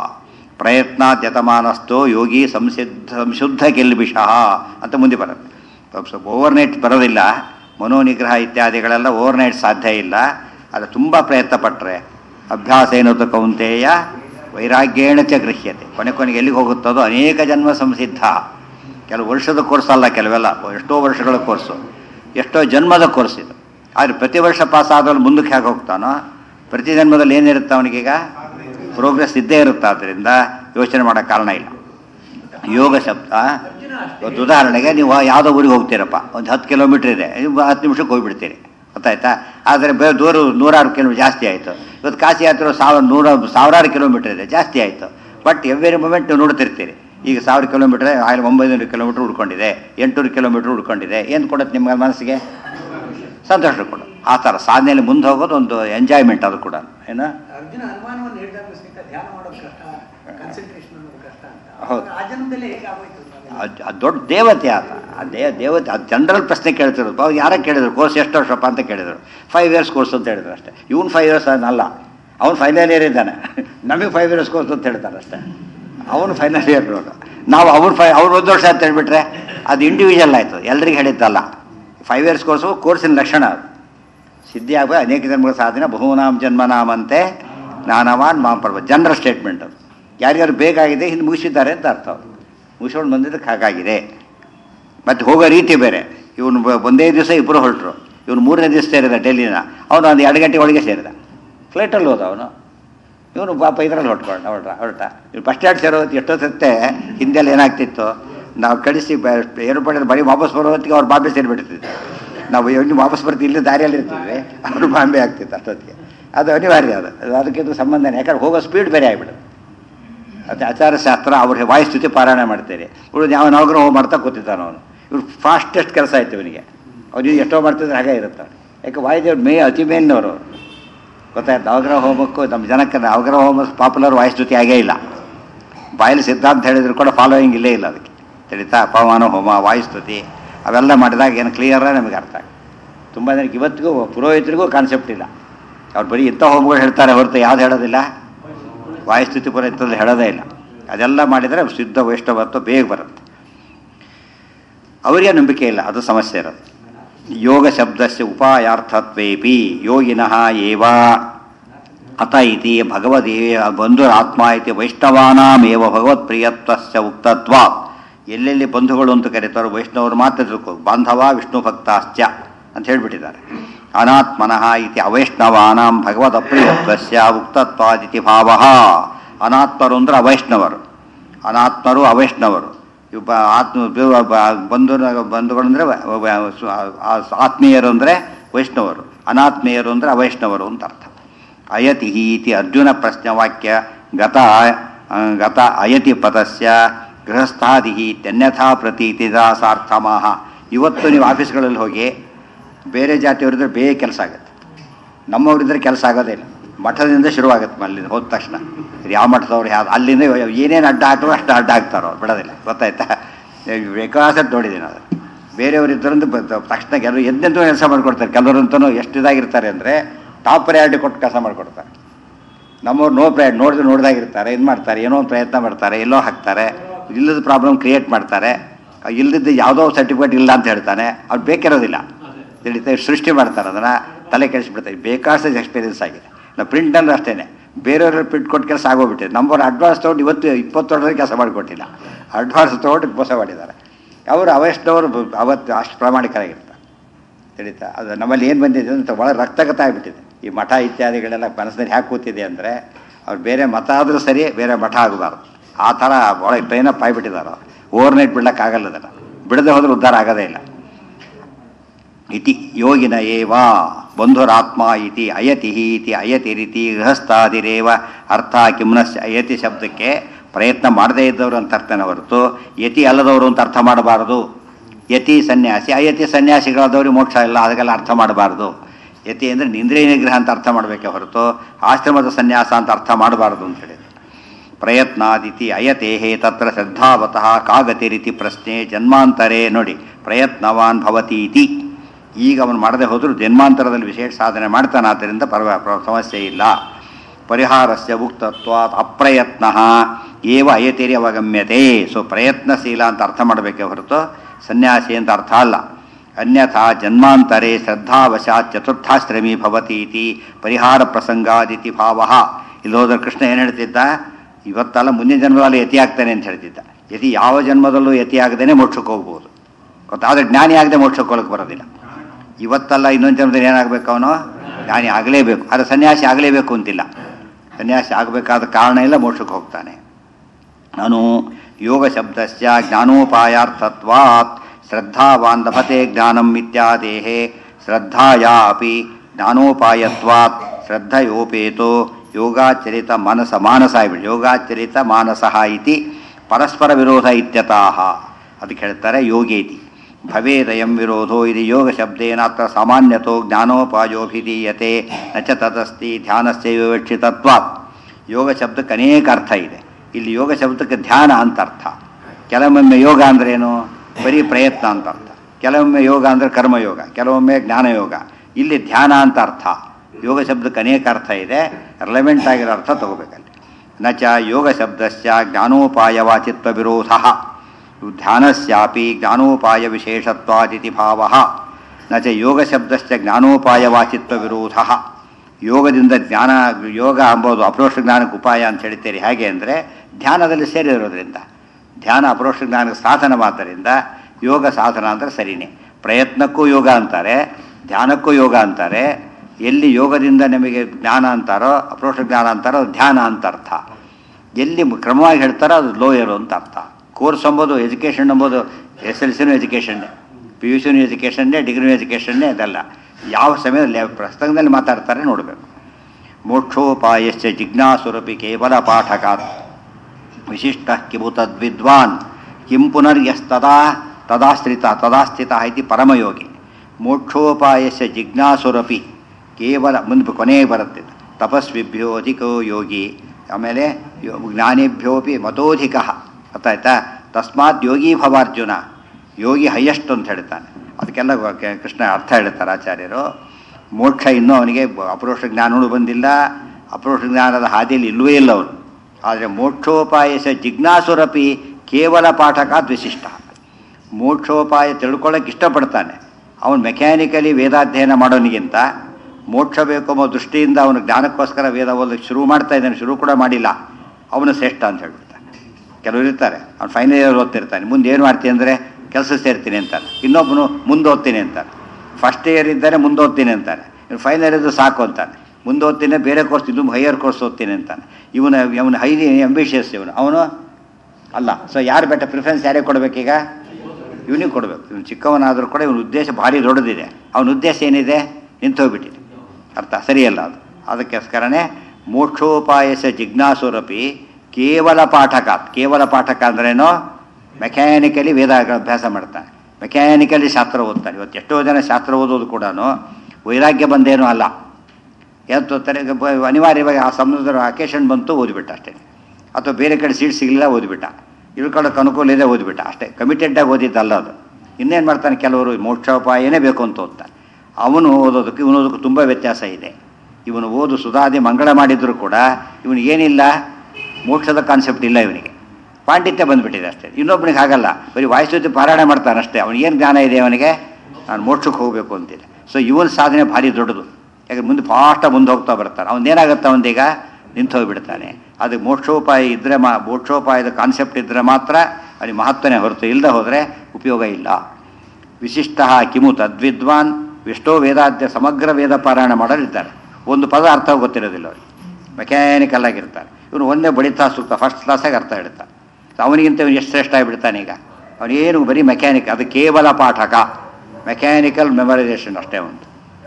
ಪ್ರಯತ್ನಾದ್ಯತಮಾನಸ್ಥೋ ಯೋಗಿ ಸಂಸಿದ್ಧ ಸಂಶುದ್ಧ ಕಿಲ್ಬಿಷಃ ಅಂತ ಮುಂದೆ ಬರುತ್ತೆ ಓವರ್ ನೈಟ್ ಬರೋದಿಲ್ಲ ಮನೋನಿಗ್ರಹ ಇತ್ಯಾದಿಗಳೆಲ್ಲ ಓವರ್ ನೈಟ್ ಸಾಧ್ಯ ಇಲ್ಲ ಅದು ತುಂಬ ಪ್ರಯತ್ನ ಪಟ್ಟರೆ ಅಭ್ಯಾಸ ಏನದು ಕೌಂತೆಯ ವೈರಾಗ್ಯೇಣ ಚ ಗೃಹ್ಯತೆ ಕೊನೆ ಕೊನೆಗೆ ಎಲ್ಲಿಗೆ ಹೋಗುತ್ತದೋ ಅನೇಕ ಜನ್ಮ ಸಂಸಿದ್ಧ ಕೆಲವು ವರ್ಷದ ಕೋರ್ಸ್ ಅಲ್ಲ ಕೆಲವೆಲ್ಲ ಎಷ್ಟೋ ವರ್ಷಗಳ ಕೋರ್ಸು ಎಷ್ಟೋ ಜನ್ಮದ ಕೋರ್ಸ್ ಇದು ಆದರೆ ಪ್ರತಿ ವರ್ಷ ಪಾಸ್ ಆದವಳು ಮುಂದಕ್ಕೆ ಹೇಗೆ ಹೋಗ್ತಾನೋ ಪ್ರತಿ ಜನ್ಮದಲ್ಲಿ ಏನಿರುತ್ತೆ ಅವನಿಗೀಗ ಪ್ರೋಗ್ರೆಸ್ ಇದ್ದೇ ಇರುತ್ತೆ ಆದ್ದರಿಂದ ಯೋಚನೆ ಮಾಡೋ ಕಾರಣ ಇಲ್ಲ ಯೋಗ ಶಬ್ದ ಇವತ್ತು ಉದಾಹರಣೆಗೆ ನೀವು ಯಾವುದೋ ಊರಿಗೆ ಹೋಗ್ತೀರಪ್ಪ ಒಂದು ಹತ್ತು ಕಿಲೋಮೀಟ್ರ್ ಇದೆ ನೀವು ಹತ್ತು ನಿಮಿಷಕ್ಕೆ ಹೋಗ್ಬಿಡ್ತೀರಿ ಗೊತ್ತಾಯ್ತಾ ಆದರೆ ಬೇ ದೂರ ನೂರಾರು ಕಿಲೋಮೀಟರ್ ಜಾಸ್ತಿ ಆಯಿತು ಇವತ್ತು ಕಾಶಿ ಯಾತ್ರೆ ಸಾವಿರ ನೂರ ಸಾವಿರಾರು ಕಿಲೋಮೀಟರ್ ಇದೆ ಜಾಸ್ತಿ ಆಯಿತು ಬಟ್ ಎವ್ರಿ ಮೂಮೆಂಟ್ ನೀವು ನೋಡ್ತಿರ್ತೀರಿ ಈಗ ಸಾವಿರ ಕಿಲೋಮೀಟ್ರ್ ಆಯ್ತು ಒಂಬೈನೂರು ಕಿಲೋಮೀಟ್ರ್ ಉಳ್ಕೊಂಡಿದೆ ಎಂಟುನೂರು ಕಿಲೋಮೀಟ್ರ್ ಉಳ್ಕೊಂಡಿದೆ ಏನು ಕೊಡುತ್ತೆ ನಿಮ್ಮ ಮನಸ್ಸಿಗೆ ಸಂತೋಷ ಕೊಡು ಆ ಥರ ಸಾಧನೆಯಲ್ಲಿ ಮುಂದೆ ಹೋಗೋದು ಒಂದು ಎಂಜಾಯ್ಮೆಂಟ್ ಅದು ಕೂಡ ಏನು ಅರ್ಜುನ ಅನುಮಾನವನ್ನು ಹೇಳಿದಾಗ ಸಹಿತ ಧ್ಯಾನ ಮಾಡೋದು ಕಷ್ಟ ಕಾನ್ಸಂಟ್ರೇಷನ್ ಅನ್ನೋದು ಕಷ್ಟ ಅಂತ ಹೌದು. ಆ ಜನ್ಮದಲ್ಲಿ ಹೇಗೆ ಆಗೋಯ್ತು ಅಂತ ಅದ್- ಅದ್ ದೊಡ್ಡ ದೇವತೆ ಆತ ಆ ದೇ ದೇವತೆ ಅದು ಜನರಲ್ ಪ್ರಶ್ನೆ ಕೇಳ್ತಿರೋದು ಅವ್ರು ಯಾರ ಕೇಳಿದ್ರು ಕೋರ್ಸ್ ಎಷ್ಟು ವರ್ಷಪ್ಪ ಅಂತ ಕೇಳಿದ್ರು ಫೈವ್ ಇಯರ್ಸ್ ಕೋರ್ಸ್ ಅಂತ ಹೇಳಿದ್ರು ಅಷ್ಟೇ ಇವ್ನು ಫೈವ್ ಇಯರ್ಸ್ ಅಲ್ಲ ಅವ್ನು ಫೈನಲ್ ಇಯರ್ ಇದ್ದಾನೆ ನಮಗೆ ಫೈವ್ ಇಯರ್ಸ್ ಕೋರ್ಸ್ ಅಂತ ಹೇಳ್ತಾರೆ ಅಷ್ಟೇ ಅವನು ಫೈನಲ್ ಇಯರ್ ನೋಡು ನಾವು ಅವ್ನು ಫೈ ಅವ್ರು ಒಂದು ವರ್ಷ ಅಂತ ಹೇಳ್ಬಿಟ್ರೆ ಅದು ಇಂಡಿವಿಜುವಲ್ ಆಯಿತು ಎಲ್ರಿಗೂ ಹೇಳಿದ್ದಲ್ಲ ಫೈವ್ ಇಯರ್ಸ್ ಕೋರ್ಸು ಕೋರ್ಸಿನ ಲಕ್ಷಣ ಅದು ಸಿದ್ಧಿ ಆಗ ಅನೇಕ ಜನ್ಮಗಳ ಸಾಧನೆ ಬಹುನಾಮ್ ಜನ್ಮನಾಮಂತೆ ಜ್ಞಾನವಾನ್ ಮಾಂ ಪರ್ವ ಜನರಲ್ ಸ್ಟೇಟ್ಮೆಂಟ್ ಅದು ಯಾರ್ಯಾರು ಬೇಕಾಗಿದೆ ಹಿಂದೆ ಮುಗಿಸಿದ್ದಾರೆ ಅಂತ ಅರ್ಥ ಅವರು ಮುಗಿಸ್ಕೊಂಡು ಬಂದಿದ್ದಕ್ಕೆ ಹಾಗಾಗಿದೆ ಮತ್ತು ಹೋಗೋ ರೀತಿ ಬೇರೆ ಇವನು ಬ- ಒಂದೇ ದಿವಸ ಇಬ್ಬರು ಹೊರಟರು ಇವನು ಮೂರನೇ ದಿವಸ ಸೇರಿದ ಡೆಲ್ಲಿನ ಅವನು ಒಂದು ಎರಡು ಗಂಟೆ ಒಳಗೆ ಸೇರಿದ ಫ್ಲೈಟಲ್ಲಿ ಹೋದ ಅವನು ಇವನು ಪಾಪ ಇದರಲ್ಲಿ ಹೊಟ್ಕೊಂಡ ಹೊರಟ ಹೊರಟ ಇವ್ನು ಫಸ್ಟ್ ಸ್ಟ್ಯಾಂಡ್ ಸೇರೋ ಹೊತ್ತಿಗೆ ಎಷ್ಟೋ ಸತ್ತೆ ಹಿಂದೆಲ್ಲ ಏನಾಗ್ತಿತ್ತು ನಾವು ಕಳಿಸಿ ಏರ್ಪೋರ್ಟಲ್ಲಿ ಬರೀ ವಾಪಸ್ ಬರೋ ಹೊತ್ತಿಗೆ ಅವ್ರು ಬಾಂಬೆ ಸೇರಿಬಿಡ್ತಿದ್ದೆ ನಾವು ಇನ್ನು ವಾಪಸ್ ಬರ್ತೀವಿ ಇಲ್ಲೇ ದಾರಿಯಲ್ಲಿ ಇರ್ತೀವಿ ಅವರು ಬಾಂಬೆ ಆಗ್ತಿತ್ತು ಅಷ್ಟೊತ್ತಿಗೆ ಅದು ಅನಿವಾರ್ಯ ಅದು ಅದು ಅದಕ್ಕೆ ಇದು ಸಂಬಂಧನೇ ಯಾಕಂದ್ರೆ ಹೋಗೋ ಸ್ಪೀಡ್ ಬೇರೆ ಆಗಿಬಿಡುತ್ತೆ ಅದು ಆಚಾರಶಾಸ್ತ್ರ ಅವ್ರ ವಾಯುಸ್ತುತಿ ಪಾರಾಯಣ ಮಾಡ್ತೀರಿ ಉಳಿದು ಯಾವ ನವಗ್ರಹ ಹೋಗಿ ಮಾಡ್ತಾ ಕೂತಿದ್ದಾನೆ ಅವನು ಇವ್ರು ಫಾಸ್ಟೆಸ್ಟ್ ಕೆಲಸ ಆಯ್ತು ಇವನಿಗೆ ಅವ್ರು ಎಷ್ಟೋ ಮಾಡ್ತಿದ್ರೆ ಹಾಗೆ ಇರುತ್ತೆ ಯಾಕೆ ವಾಯುದೇವ್ರು ಮೇ ಅತಿ ಮೇಲಿನವರು ಗೊತ್ತಾಯ್ತು ನವಗ್ರಹ ಹೋಮಕ್ಕೂ ನಮ್ಮ ಜನಕ್ಕೆ ನವಗ್ರಹ ಹೋಮ ಪಾಪ್ಯುಲರ್ ವಾಯುಸ್ತುತಿ ಆಗೇ ಇಲ್ಲ ಬಾಯಲ್ಲಿ ಸಿದ್ಧಾಂತ ಹೇಳಿದ್ರು ಕೂಡ ಫಾಲೋಯಿಂಗ್ ಇಲ್ಲೇ ಇಲ್ಲ ಅದಕ್ಕೆ ತಿಳಿತಾ ಅಪಮಾನ ಹೋಮ ವಾಯುಸ್ತುತಿ ಅವೆಲ್ಲ ಮಾಡಿದಾಗ ಏನು ಕ್ಲಿಯರಾಗಿ ನಮಗೆ ಅರ್ಥ ಆಗುತ್ತೆ ತುಂಬ ಜನಕ್ಕೆ ಇವತ್ತಿಗೂ ಪುರೋಹಿತರಿಗೂ ಕಾನ್ಸೆಪ್ಟ್ ಇಲ್ಲ ಅವ್ರು ಬರೀ ಇಂಥ ಹೋಮಗಳು ಹೇಳ್ತಾರೆ ಹೊರತು ಯಾವ್ದು ಹೇಳೋದಿಲ್ಲ ವಾಯುಸ್ತುತಿ ಪುರೋಹಿತರಲ್ಲಿ ಹೇಳೋದೇ ಇಲ್ಲ ಅದೆಲ್ಲ ಮಾಡಿದರೆ ಸಿದ್ಧ ವೈಷ್ಣವತ್ವ ಬೇಗ ಬರುತ್ತೆ ಅವರಿಗೆ ನಂಬಿಕೆ ಇಲ್ಲ ಅದು ಸಮಸ್ಯೆ ಇರೋದು ಯೋಗ ಶಬ್ದಸ್ಯ ಉಪಾಯಾರ್ಥತ್ವೇಪಿ ಯೋಗಿನಃ ಏವ ಅತ ಇತಿ ಭಗವದೇ ಬಂಧುರಾತ್ಮ ಇತಿ ವೈಷ್ಣವಾನಾಮೇವ ಭಗವತ್ಪ್ರಿಯತ್ವಸ್ಯ ಉಕ್ತತ್ವ ಎಲ್ಲೆಲ್ಲಿ ಬಂಧುಗಳು ಅಂತ ಕರೀತಾರೋ ವೈಷ್ಣವರು ಮಾತ್ರ ತಿಳ್ಕೊ ಬಾಂಧವ ವಿಷ್ಣು ಭಕ್ತಾಶ್ಚ ಅಂತ ಹೇಳ್ಬಿಟ್ಟಿದ್ದಾರೆ ಅನಾತ್ಮನಃ ಇತಿ ಅವೈಷ್ಣವಾನಾಂ ಭಗವದ್ ಅಪ್ರಿಯತ್ವಸ್ಯ ಉಕ್ತತ್ವಾದಿತಿ ಭಾವ ಅನಾತ್ಮರು ಅಂದ್ರೆ ಅವೈಷ್ಣವರು ಅನಾತ್ಮರು ಅವೈಷ್ಣವರು ಇವ್ ಬ- ಆತ್ಮ ಬ- ಬ- ಬಂಧು ಬಂಧುಗಳು ಅಂದರೆ ಆತ್ಮೀಯರು ಅಂದರೆ ವೈಷ್ಣವರು ಅನಾತ್ಮೀಯರು ಅಂದರೆ ಅವೈಷ್ಣವರು ಅಂತ ಅರ್ಥ ಅಯತಿ ಇತಿ ಅರ್ಜುನ ಪ್ರಶ್ನವಾಕ್ಯ ಗತ ಆ, ಗತ ಅಯತಿ ಪದಸ್ಯ ಗೃಹಸ್ಥಾದಿ ಇತ್ಯನ್ಯಥಾ ಪ್ರತೀತಿದಾಸಾರ್ಥಮಾಹ ಇವತ್ತು ನೀವು ಆಫೀಸ್ಗಳಲ್ಲಿ ಹೋಗಿ ಬೇರೆ ಜಾತಿಯವರಿದ್ರೆ ಬೇಗ ಕೆಲಸ ಆಗುತ್ತೆ ನಮ್ಮವರಿದ್ರೆ ಕೆಲಸ ಆಗೋದೇ ಇಲ್ಲ ಮಠದಿಂದ ಶುರುವಾಗುತ್ತೆ ಅಲ್ಲಿ ಹೋದ ತಕ್ಷಣ ಇದು ಯಾವ ಮಠದವ್ರು ಯಾವ್ದು ಅಲ್ಲಿಂದ ಏನೇನು ಅಡ್ಡ ಹಾಕಿದ್ರು ಅಷ್ಟು ಅಡ್ಡ ಹಾಕ್ತಾರೋ ಅವ್ರು ಬಿಡೋದಿಲ್ಲ ಗೊತ್ತಾಯ್ತಾ ಬೇಕಾಸಟ್ಟು ನೋಡಿದ್ದೀನಿ ಅದು ಬೇರೆಯವರು ಇದ್ದರಂದು ತಕ್ಷಣ ಕೆಲವರು ಎಂದೆಂದೂ ಕೆಲಸ ಮಾಡಿಕೊಡ್ತಾರೆ ಕೆಲವರಂತೂ ಎಷ್ಟು ಇದಾಗಿರ್ತಾರೆ ಅಂದರೆ ಟಾಪ್ ಪ್ರಯಾರಿಟಿ ಕೊಟ್ಟು ಕೆಲಸ ಮಾಡಿಕೊಡ್ತಾರೆ ನಮ್ಮವ್ರು ನೋ ಪ್ರಯಾರಿಟಿ ನೋಡಿದ್ರೆ ನೋಡ್ದಾಗಿರ್ತಾರೆ ಇದು ಮಾಡ್ತಾರೆ ಏನೋ ಒಂದು ಪ್ರಯತ್ನ ಮಾಡ್ತಾರೆ ಎಲ್ಲೋ ಹಾಕ್ತಾರೆ ಇಲ್ಲದ ಪ್ರಾಬ್ಲಮ್ ಕ್ರಿಯೇಟ್ ಮಾಡ್ತಾರೆ ಇಲ್ಲದಿದ್ದು ಯಾವುದೋ ಸರ್ಟಿಫಿಕೇಟ್ ಇಲ್ಲ ಅಂತ ಹೇಳ್ತಾನೆ ಅವ್ರು ಬೇಕಿರೋದಿಲ್ಲ ತಿಳಿತಾ ಸೃಷ್ಟಿ ಮಾಡ್ತಾರೆ ಅದನ್ನು ತಲೆ ಕೆಡಿಸ್ಬಿಡ್ತಾರೆ ಬೇಕಾದಷ್ಟು ಎಕ್ಸ್ಪೀರಿಯನ್ಸ್ ಆಗಿದೆ ನಾವು ಪ್ರಿಂಟಲ್ಲಿ ಅಷ್ಟೇ ಬೇರೆಯವ್ರ ಪ್ರಿಂಟ್ ಕೊಟ್ಟು ಕೆಲಸ ಆಗೋಗ್ಬಿಟ್ಟಿದೆ ನಮ್ಮವ್ರು ಅಡ್ವಾನ್ಸ್ ತೊಗೊಂಡು ಇವತ್ತು ಇಪ್ಪತ್ತೊಂದರಲ್ಲಿ ಕೆಲಸ ಮಾಡಿಕೊಟ್ಟಿಲ್ಲ ಅಡ್ವಾನ್ಸ್ ತೊಗೊಂಡು ಮೋಸ ಮಾಡಿದ್ದಾರೆ ಅವರು ಅವಷ್ಟವರು ಅವತ್ತು ಅಷ್ಟು ಪ್ರಾಮಾಣಿಕರಾಗಿರ್ತಾರೆ ತಿಳಿತಾ ಅದು ನಮ್ಮಲ್ಲಿ ಏನು ಬಂದಿದೆ ಅಂತ ಭಾಳ ರಕ್ತಗತ ಆಗಿಬಿಟ್ಟಿದೆ ಈ ಮಠ ಇತ್ಯಾದಿಗಳೆಲ್ಲ ಮನಸ್ಸಿನಲ್ಲಿ ಹ್ಯಾಕೆ ಕೂತಿದೆ ಅಂದರೆ ಅವ್ರು ಬೇರೆ ಮತ ಆದರೂ ಸರಿ ಬೇರೆ ಮಠ ಆಗಬಾರ್ದು ಆ ಥರ ಭಾಳ ಟ್ರೈನಪ್ ಆಗಿಬಿಟ್ಟಿದ್ದಾರೆ ಓವರ್ ನೈಟ್ ಬಿಡ್ಲಿಕ್ಕಾಗಲ್ಲ ಅದನ್ನು ಬಿಡದೆ ಹೋದ್ರೆ ಉದ್ಧಾರ ಆಗೋದೇ ಇಲ್ಲ ಇತಿ ಯೋಗಿನ ಏವ ಬಂಧುರಾತ್ಮ ಇತಿ ಅಯತಿ ಇತಿ ಅಯತಿ ರೀತಿ ಗೃಹಸ್ಥಾದಿರೇವ ಅರ್ಥ ಕಿಮ್ನಸ್ ಅಯತಿ ಶಬ್ದಕ್ಕೆ ಪ್ರಯತ್ನ ಮಾಡದೇ ಇದ್ದವರು ಅಂತ ಅರ್ಥನೇ ಹೊರತು ಯತಿ ಅಲ್ಲದವರು ಅಂತ ಅರ್ಥ ಮಾಡಬಾರದು ಯತಿ ಸನ್ಯಾಸಿ ಅಯತಿ ಸನ್ಯಾಸಿಗಳಾದವ್ರಿಗೆ ಮೋಕ್ಷ ಇಲ್ಲ ಅದಕ್ಕೆಲ್ಲ ಅರ್ಥ ಮಾಡಬಾರ್ದು ಯತಿ ಅಂದರೆ ಇಂದ್ರಿಯ ನಿಗ್ರಹ ಅಂತ ಅರ್ಥ ಮಾಡಬೇಕೆ ಹೊರತು ಆಶ್ರಮದ ಸನ್ಯಾಸ ಅಂತ ಅರ್ಥ ಮಾಡಬಾರದು ಅಂತ ಹೇಳಿದ್ರು ಪ್ರಯತ್ನಾದಿತಿ ಅಯತೇಹೇ ತತ್ರ ಶ್ರದ್ಧಾವತಃ ಕಾಗತಿರಿತಿ ಪ್ರಶ್ನೆ ಜನ್ಮಾಂತರೇ ನೋಡಿ ಪ್ರಯತ್ನವಾನ್ ಭವತಿ ಇತಿ ಈಗ ಅವನು ಮಾಡದೆ ಹೋದರೂ ಜನ್ಮಾಂತರದಲ್ಲಿ ವಿಶೇಷ ಸಾಧನೆ ಮಾಡ್ತಾನೆ ಆದ್ದರಿಂದ ಪರ್ವ ಪ್ರ- ಸಮಸ್ಯೆ ಇಲ್ಲ ಪರಿಹಾರಸ್ಯ ಉಕ್ತತ್ವಾತ್ ಅಪ್ರಯತ್ನ ಏವ ಅಯತಿರಿ ಅವಗಮ್ಯತೆ ಸೊ ಪ್ರಯತ್ನಶೀಲ ಅಂತ ಅರ್ಥ ಮಾಡಬೇಕೆ ಹೊರತು ಸನ್ಯಾಸಿ ಅಂತ ಅರ್ಥ ಅಲ್ಲ ಅನ್ಯಥಾ ಜನ್ಮಾಂತರೇ ಶ್ರದ್ಧಾವಶಾತ್ ಚತುರ್ಥಾಶ್ರಮಿ ಭವತಿ ಇತಿ ಪರಿಹಾರ ಪ್ರಸಂಗಾದಿತಿ ಭಾವ ಇಲ್ಲಿ ಹೋದ್ರೆ ಕೃಷ್ಣ ಏನು ಹೇಳ್ತಿದ್ದ ಇವತ್ತಲ್ಲ ಮುಂದಿನ ಜನ್ಮದಲ್ಲಿ ಯತಿ ಆಗ್ತಾನೆ ಅಂತ ಹೇಳ್ತಿದ್ದ ಯತಿ ಯಾವ ಜನ್ಮದಲ್ಲೂ ಯತಿ ಆಗದೇನೆ ಮೋಕ್ಷಕ್ಕೆ ಹೋಗ್ಬೋದು ಗೊತ್ತಾದ್ರೆ ಜ್ಞಾನಿ ಆಗದೆ ಮೋಕ್ಷಕ್ಕೆ ಹೋಗಕ್ಕೆ ಬರೋದಿಲ್ಲ ಇವತ್ತಲ್ಲ ಇನ್ನೊಂದು ಜನ್ಮದಲ್ಲಿ ಏನಾಗಬೇಕು ಅವನು ಜ್ಞಾನಿ ಆಗಲೇಬೇಕು ಆದರೆ ಸನ್ಯಾಸಿ ಆಗಲೇಬೇಕು ಅಂತಿಲ್ಲ ಸನ್ಯಾಸಿ ಆಗಬೇಕಾದ ಕಾರಣ ಇಲ್ಲ ಮೋಕ್ಷಕ್ಕೆ ಹೋಗ್ತಾನೆ ನಾನು ಯೋಗ ಶಬ್ದಸ್ಯ ಜ್ಞಾನೋಪಾಯಾರ್ಥತ್ವಾತ್ ಶ್ರದ್ಧಾವಾನ್ ಲಭತೆ ಜ್ಞಾನಂ ಇತ್ಯಾದೇಹೇ ಶ್ರದ್ಧಾಯಾ ಅಪಿ ಜ್ಞಾನೋಪಾಯತ್ವಾತ್ ಶ್ರದ್ಧಯೋಪೇತೋ ಯೋಗಾಚರಿತ ಮನಸ ಮಾನಸ ಆಗ್ಬಿಡಿ ಯೋಗಾಚರಿತ ಮಾನಸಃ ಇತಿ ಪರಸ್ಪರ ವಿರೋಧ ಇತ್ಯತಃ ಅದಕ್ಕೆ ಹೇಳ್ತಾರೆ ಯೋಗೇತಿ ಭವೇದಯಂ ವಿರೋಧೋ ಇದು ಯೋಗ ಶಬ್ದೇನಾತ್ರ ಸಾಮಾನ್ಯತೋ ಜ್ಞಾನೋಪಾಯೋಭಿಧೀಯತೆ ನ ಚ ತದಸ್ತಿ ಧ್ಯಾನಸ್ಯ ವಿವಕ್ಷಿತತ್ವಾತ್ ಯೋಗ ಶಬ್ದಕ್ಕೆ ಅನೇಕ ಅರ್ಥ ಇದೆ ಇಲ್ಲಿ ಯೋಗ ಶಬ್ದಕ್ಕೆ ಧ್ಯಾನ ಅಂತ ಅರ್ಥ ಕೆಲವೊಮ್ಮೆ ಯೋಗ ಅಂದ್ರೇನು ಬರೀ ಪ್ರಯತ್ನ ಅಂತ ಅರ್ಥ ಕೆಲವೊಮ್ಮೆ ಯೋಗ ಅಂದರೆ ಕರ್ಮಯೋಗ ಕೆಲವೊಮ್ಮೆ ಜ್ಞಾನಯೋಗ ಇಲ್ಲಿ ಧ್ಯಾನ ಅಂತ ಅರ್ಥ ಯೋಗ ಶಬ್ದಕ್ಕೆ ಅನೇಕ ಅರ್ಥ ಇದೆ ರಿಲೆವೆಂಟ್ ಆಗಿರೋ ಅರ್ಥ ತಗೋಬೇಕಲ್ಲಿ ನ ಚ ಯೋಗ ಶಬ್ದಸ್ಯ ಜ್ಞಾನೋಪಾಯವಾಚಿತ್ವ ವಿರೋಧ ಧ್ಯಾನಸ್ಯಾಪಿ ಜ್ಞಾನೋಪಾಯ ವಿಶೇಷತ್ವಾದಿತಿ ಭಾವ ನ ಚ ಯೋಗ ಶಬ್ದಸ್ಯ ಜ್ಞಾನೋಪಾಯವಾಚಿತ್ವ ವಿರೋಧ ಯೋಗದಿಂದ ಜ್ಞಾನ ಯೋಗ ಅಂಬೋದು ಅಪ್ರೋಕ್ಷ ಜ್ಞಾನಕ್ಕೆ ಉಪಾಯ ಅಂತ ಹೇಳ್ತೀರಿ ಹೇಗೆ ಅಂದರೆ ಧ್ಯಾನದಲ್ಲಿ ಸೇರಿರೋದ್ರಿಂದ ಧ್ಯಾನ ಅಪ್ರೋಕ್ಷ ಜ್ಞಾನಕ್ಕೆ ಸಾಧನವಾದ್ದರಿಂದ ಯೋಗ ಸಾಧನ ಅಂದರೆ ಸರಿನೇ ಪ್ರಯತ್ನಕ್ಕೂ ಯೋಗ ಅಂತಾರೆ ಧ್ಯಾನಕ್ಕೂ ಯೋಗ ಅಂತಾರೆ ಎಲ್ಲಿ ಯೋಗದಿಂದ ನಮಗೆ ಜ್ಞಾನ ಅಂತಾರೋ ಅಪ್ರೋಕ್ಷ ಜ್ಞಾನ ಅಂತಾರೋ ಅದು ಧ್ಯಾನ ಅಂತ ಅರ್ಥ ಎಲ್ಲಿ ಕ್ರಮವಾಗಿ ಹೇಳ್ತಾರೋ ಅದು ಲೋಯರು ಅಂತ ಅರ್ಥ ಕೋರ್ಸ್ ಎಂಬುದು ಎಜುಕೇಷನ್ ಎಂಬುದು ಎಸ್ ಎಲ್ ಸಿನೂ ಎಜುಕೇಷನ್ನೇ ಪಿ ಯು ಸಿನೂ ಎಜುಕೇಷನ್ನೇ ಡಿಗ್ರಿನೂ ಎಜುಕೇಷನ್ನೇ ಅದಲ್ಲ ಯಾವ ಸಮಯದಲ್ಲಿ ಯಾವ ಪ್ರಸಂಗದಲ್ಲಿ ಮಾತಾಡ್ತಾರೆ ನೋಡಬೇಕು ಮೋಕ್ಷೋಪಾಯಶ್ಚ ಜಿಜ್ಞಾಸುರಪಿ ಕೇವಲ ಪಾಠಕಾತ್ ವಿಶಿಷ್ಟ ಕಿಮು ತದ್ವಿದ್ವಾನ್ ಕಿಂ ಪುನರ್ಯಸ್ತದಾ ತದಾಶ್ರಿತ ತದಾಸ್ಥಿತ ಇತಿ ಪರಮಯೋಗಿ ಮೋಕ್ಷೋಪಾಯಸ್ಯ ಜಿಜ್ಞಾಸುರಪಿ ಕೇವಲ ಮುಂದೆ ಕೊನೆಗೆ ಬರುತ್ತೆ ತಪಸ್ವಿಭ್ಯೋ ಅಧಿಕೋ ಯೋಗಿ ಆಮೇಲೆ ಯೋ- ಜ್ಞಾನಿಭ್ಯೋಪಿ ಮತೋಧಿಕ ಗೊತ್ತಾಯ್ತಾ ತಸ್ಮಾತ್ ಯೋಗಿ ಭವಾರ್ಜುನ ಯೋಗಿ ಹೈಯೆಸ್ಟ್ ಅಂತ ಹೇಳ್ತಾನೆ ಅದಕ್ಕೆಲ್ಲ ಕ- ಕೃಷ್ಣ ಅರ್ಥ ಹೇಳ್ತಾರೆ ಆಚಾರ್ಯರು ಮೋಕ್ಷ ಇನ್ನೂ ಅವನಿಗೆ ಬ- ಅಪರೋಕ್ಷ ಜ್ಞಾನಗಳು ಬಂದಿಲ್ಲ ಅಪರೋಕ್ಷ ಜ್ಞಾನದ ಹಾದಿಯಲ್ಲಿ ಇಲ್ಲವೇ ಇಲ್ಲ ಅವನು ಆದರೆ ಮೋಕ್ಷೋಪಾಯಸ ಜಿಜ್ಞಾಸುರಪಿ ಕೇವಲ ಪಾಠಕಾತ್ ವಿಶಿಷ್ಟ ಮೋಕ್ಷೋಪಾಯ ತಿಳ್ಕೊಳ್ಳೋಕೆ ಇಷ್ಟಪಡ್ತಾನೆ ಅವನು ಮೆಕ್ಯಾನಿಕಲಿ ವೇದಾಧ್ಯಯನ ಮಾಡೋನಿಗಿಂತ ಮೋಕ್ಷ ಬೇಕು ಅನ್ನೋ ದೃಷ್ಟಿಯಿಂದ ಅವನು ಜ್ಞಾನಕ್ಕೋಸ್ಕರ ವೇದ ಓದಕ್ಕೆ ಶುರು ಮಾಡ್ತಾ ಇದ್ದಾನೆ ಶುರು ಕೂಡ ಮಾಡಿಲ್ಲ ಅವನು ಶ್ರೇಷ್ಠ ಅಂತ ಹೇಳ್ಬಿಡ್ತಾನೆ ಕೆಲವರು ಇರ್ತಾರೆ ಅವ್ನು ಫೈನಲ್ ಇಯರ್ ಓದ್ತಿರ್ತಾನೆ ಮುಂದೆ ಏನು ಮಾಡ್ತೀನಿ ಅಂದರೆ ಕೆಲಸ ಸೇರ್ತೀನಿ ಅಂತಾನೆ ಇನ್ನೊಬ್ಬನು ಮುಂದೆ ಓದ್ತೀನಿ ಅಂತಾನೆ ಫಸ್ಟ್ ಇಯರ್ ಇದ್ದರೆ ಮುಂದೆ ಓದ್ತೀನಿ ಅಂತಾನೆ ಇನ್ನು ಫೈನಲ್ ಇದ್ದು ಸಾಕು ಅಂತಾನೆ ಮುಂದೆ ಓದ್ತೀನಿ ಬೇರೆ ಕೋರ್ಸ್ ಇದು ಹೈಯರ್ ಕೋರ್ಸ್ ಓದ್ತೀನಿ ಅಂತಾನೆ ಇವನ ಇವನು ಹೈ ಅಂಬಿಷಿಯಸ್ ಇವನು ಅವನು ಅಲ್ಲ ಸೊ ಯಾರು ಬೆಟ್ಟ ಪ್ರಿಫರೆನ್ಸ್ ಯಾರಿಗೆ ಕೊಡಬೇಕೀಗ ಇವನಿಗೆ ಕೊಡಬೇಕು ಇವನು ಚಿಕ್ಕವನಾದರೂ ಕೂಡ ಇವನ ಉದ್ದೇಶ ಭಾರಿ ದೊಡ್ಡದಿದೆ ಅವನ ಉದ್ದೇಶ ಏನಿದೆ ನಿಂತೋಗ್ಬಿಟ್ಟಿದೆ ಅರ್ಥ ಸರಿಯಲ್ಲ ಅದು ಅದಕ್ಕೋಸ್ಕರನೇ ಮೋಕ್ಷೋಪಾಯಸ ಜಿಜ್ಞಾಸುರಪಿ ಕೇವಲ ಪಾಠಕ ಕೇವಲ ಪಾಠಕ ಅಂದ್ರೇನು ಮೆಕ್ಯಾನಿಕಲಿ ವೇದ ಅಭ್ಯಾಸ ಮಾಡ್ತಾನೆ ಮೆಕ್ಯಾನಿಕಲಿ ಶಾಸ್ತ್ರ ಓದ್ತಾನೆ ಇವತ್ತು ಎಷ್ಟೋ ಜನ ಶಾಸ್ತ್ರ ಓದೋದು ಕೂಡ ವೈರಾಗ್ಯ ಬಂದೇನೂ ಅಲ್ಲ ಯಾವತ್ತು ಓದ್ತಾರೆ ಈಗ ಬ- ಅನಿವಾರ್ಯವಾಗಿ ಆ ಸಮುದ್ರ ಅಕೇಶನ್ ಬಂತು ಓದಿಬಿಟ್ಟ ಅಷ್ಟೇ ಅಥವಾ ಬೇರೆ ಕಡೆ ಸೀಟ್ ಸಿಗಲಿಲ್ಲ ಓದಿಬಿಟ್ಟ ಇಳ್ಕೊಳ್ಳೋಕೆ ಅನುಕೂಲ ಇದೆ ಓದಿಬಿಟ್ಟ ಅಷ್ಟೇ ಕಮಿಟೆಡ್ಡಾಗಿ ಓದಿದ್ದಲ್ಲ ಅದು ಇನ್ನೇನು ಮಾಡ್ತಾನೆ ಕೆಲವರು ಮೋಕ್ಷೋಪಾಯನೇ ಬೇಕು ಅಂತ ಓದ್ತಾನೆ ಅವನು ಓದೋದಕ್ಕೆ ಇವನು ಓದೋದಕ್ಕೆ ತುಂಬ ವ್ಯತ್ಯಾಸ ಇದೆ ಇವನು ಓದು ಸುಧಾದಿ ಮಂಗಳ ಮಾಡಿದರೂ ಕೂಡ ಇವನಿಗೆ ಏನಿಲ್ಲ ಮೋಕ್ಷದ ಕಾನ್ಸೆಪ್ಟ್ ಇಲ್ಲ ಇವನಿಗೆ ಪಾಂಡಿತ್ಯ ಬಂದುಬಿಟ್ಟಿದೆ ಅಷ್ಟೇ ಇನ್ನೊಬ್ಬನಿಗೆ ಆಗಲ್ಲ ಬರೀ ವಾಯುಸ್ತುತಿ ಪಾರಾಯಣ ಮಾಡ್ತಾನೆ ಅಷ್ಟೇ ಅವನಿಗೇನು ಜ್ಞಾನ ಇದೆ ಅವನಿಗೆ ನಾನು ಮೋಕ್ಷಕ್ಕೆ ಹೋಗಬೇಕು ಅಂತಿದೆ ಸೊ ಇವನ ಸಾಧನೆ ಭಾರಿ ದೊಡ್ಡದು ಯಾಕಂದ್ರೆ ಮುಂದೆ ಫಾಸ್ಟಾಗಿ ಮುಂದೆ ಹೋಗ್ತಾ ಬರ್ತಾನೆ ಅವನೇನಾಗುತ್ತೆ ಅವನಿಗೆ ನಿಂತು ಹೋಗಿಬಿಡ್ತಾನೆ ಅದಕ್ಕೆ ಮೋಕ್ಷೋಪಾಯ ಇದ್ದರೆ ಮಾ ಮೋಕ್ಷೋಪಾಯದ ಕಾನ್ಸೆಪ್ಟ್ ಇದ್ದರೆ ಮಾತ್ರ ಅವನಿಗೆ ಮಹತ್ವನೇ ಹೊರತು ಇಲ್ಲದೆ ಹೋದರೆ ಉಪಯೋಗ ಇಲ್ಲ ವಿಶಿಷ್ಟ ಕಿಮು ತದ್ವಿದ್ವಾನ್ ಎಷ್ಟೋ ವೇದಾದ್ಯ ಸಮಗ್ರ ವೇದ ಪಾರಾಯಣ ಮಾಡಲಿದ್ದಾರೆ ಒಂದು ಪದ ಅರ್ಥ ಗೊತ್ತಿರೋದಿಲ್ಲ ಅವರಿಗೆ ಮೆಕ್ಯಾನಿಕಲ್ ಆಗಿರ್ತಾರೆ ಇವನು ಒಂದೇ ಬಡಿತಾ ಸೂಕ್ತ ಫಸ್ಟ್ ಕ್ಲಾಸಾಗಿ ಅರ್ಥ ಹೇಳ್ತಾನೆ ಅವನಿಗಿಂತ ಇವನು ಎಷ್ಟು ಶ್ರೇಷ್ಠ ಆಗಿಬಿಡ್ತಾನೆ ಈಗ ಅವನೇನು ಬರೀ ಮೆಕ್ಯಾನಿಕ್ ಅದು ಕೇವಲ ಪಾಠಕ ಮೆಕ್ಯಾನಿಕಲ್ ಮೆಮರೈಸೇಷನ್ ಅಷ್ಟೇ ಒಂದು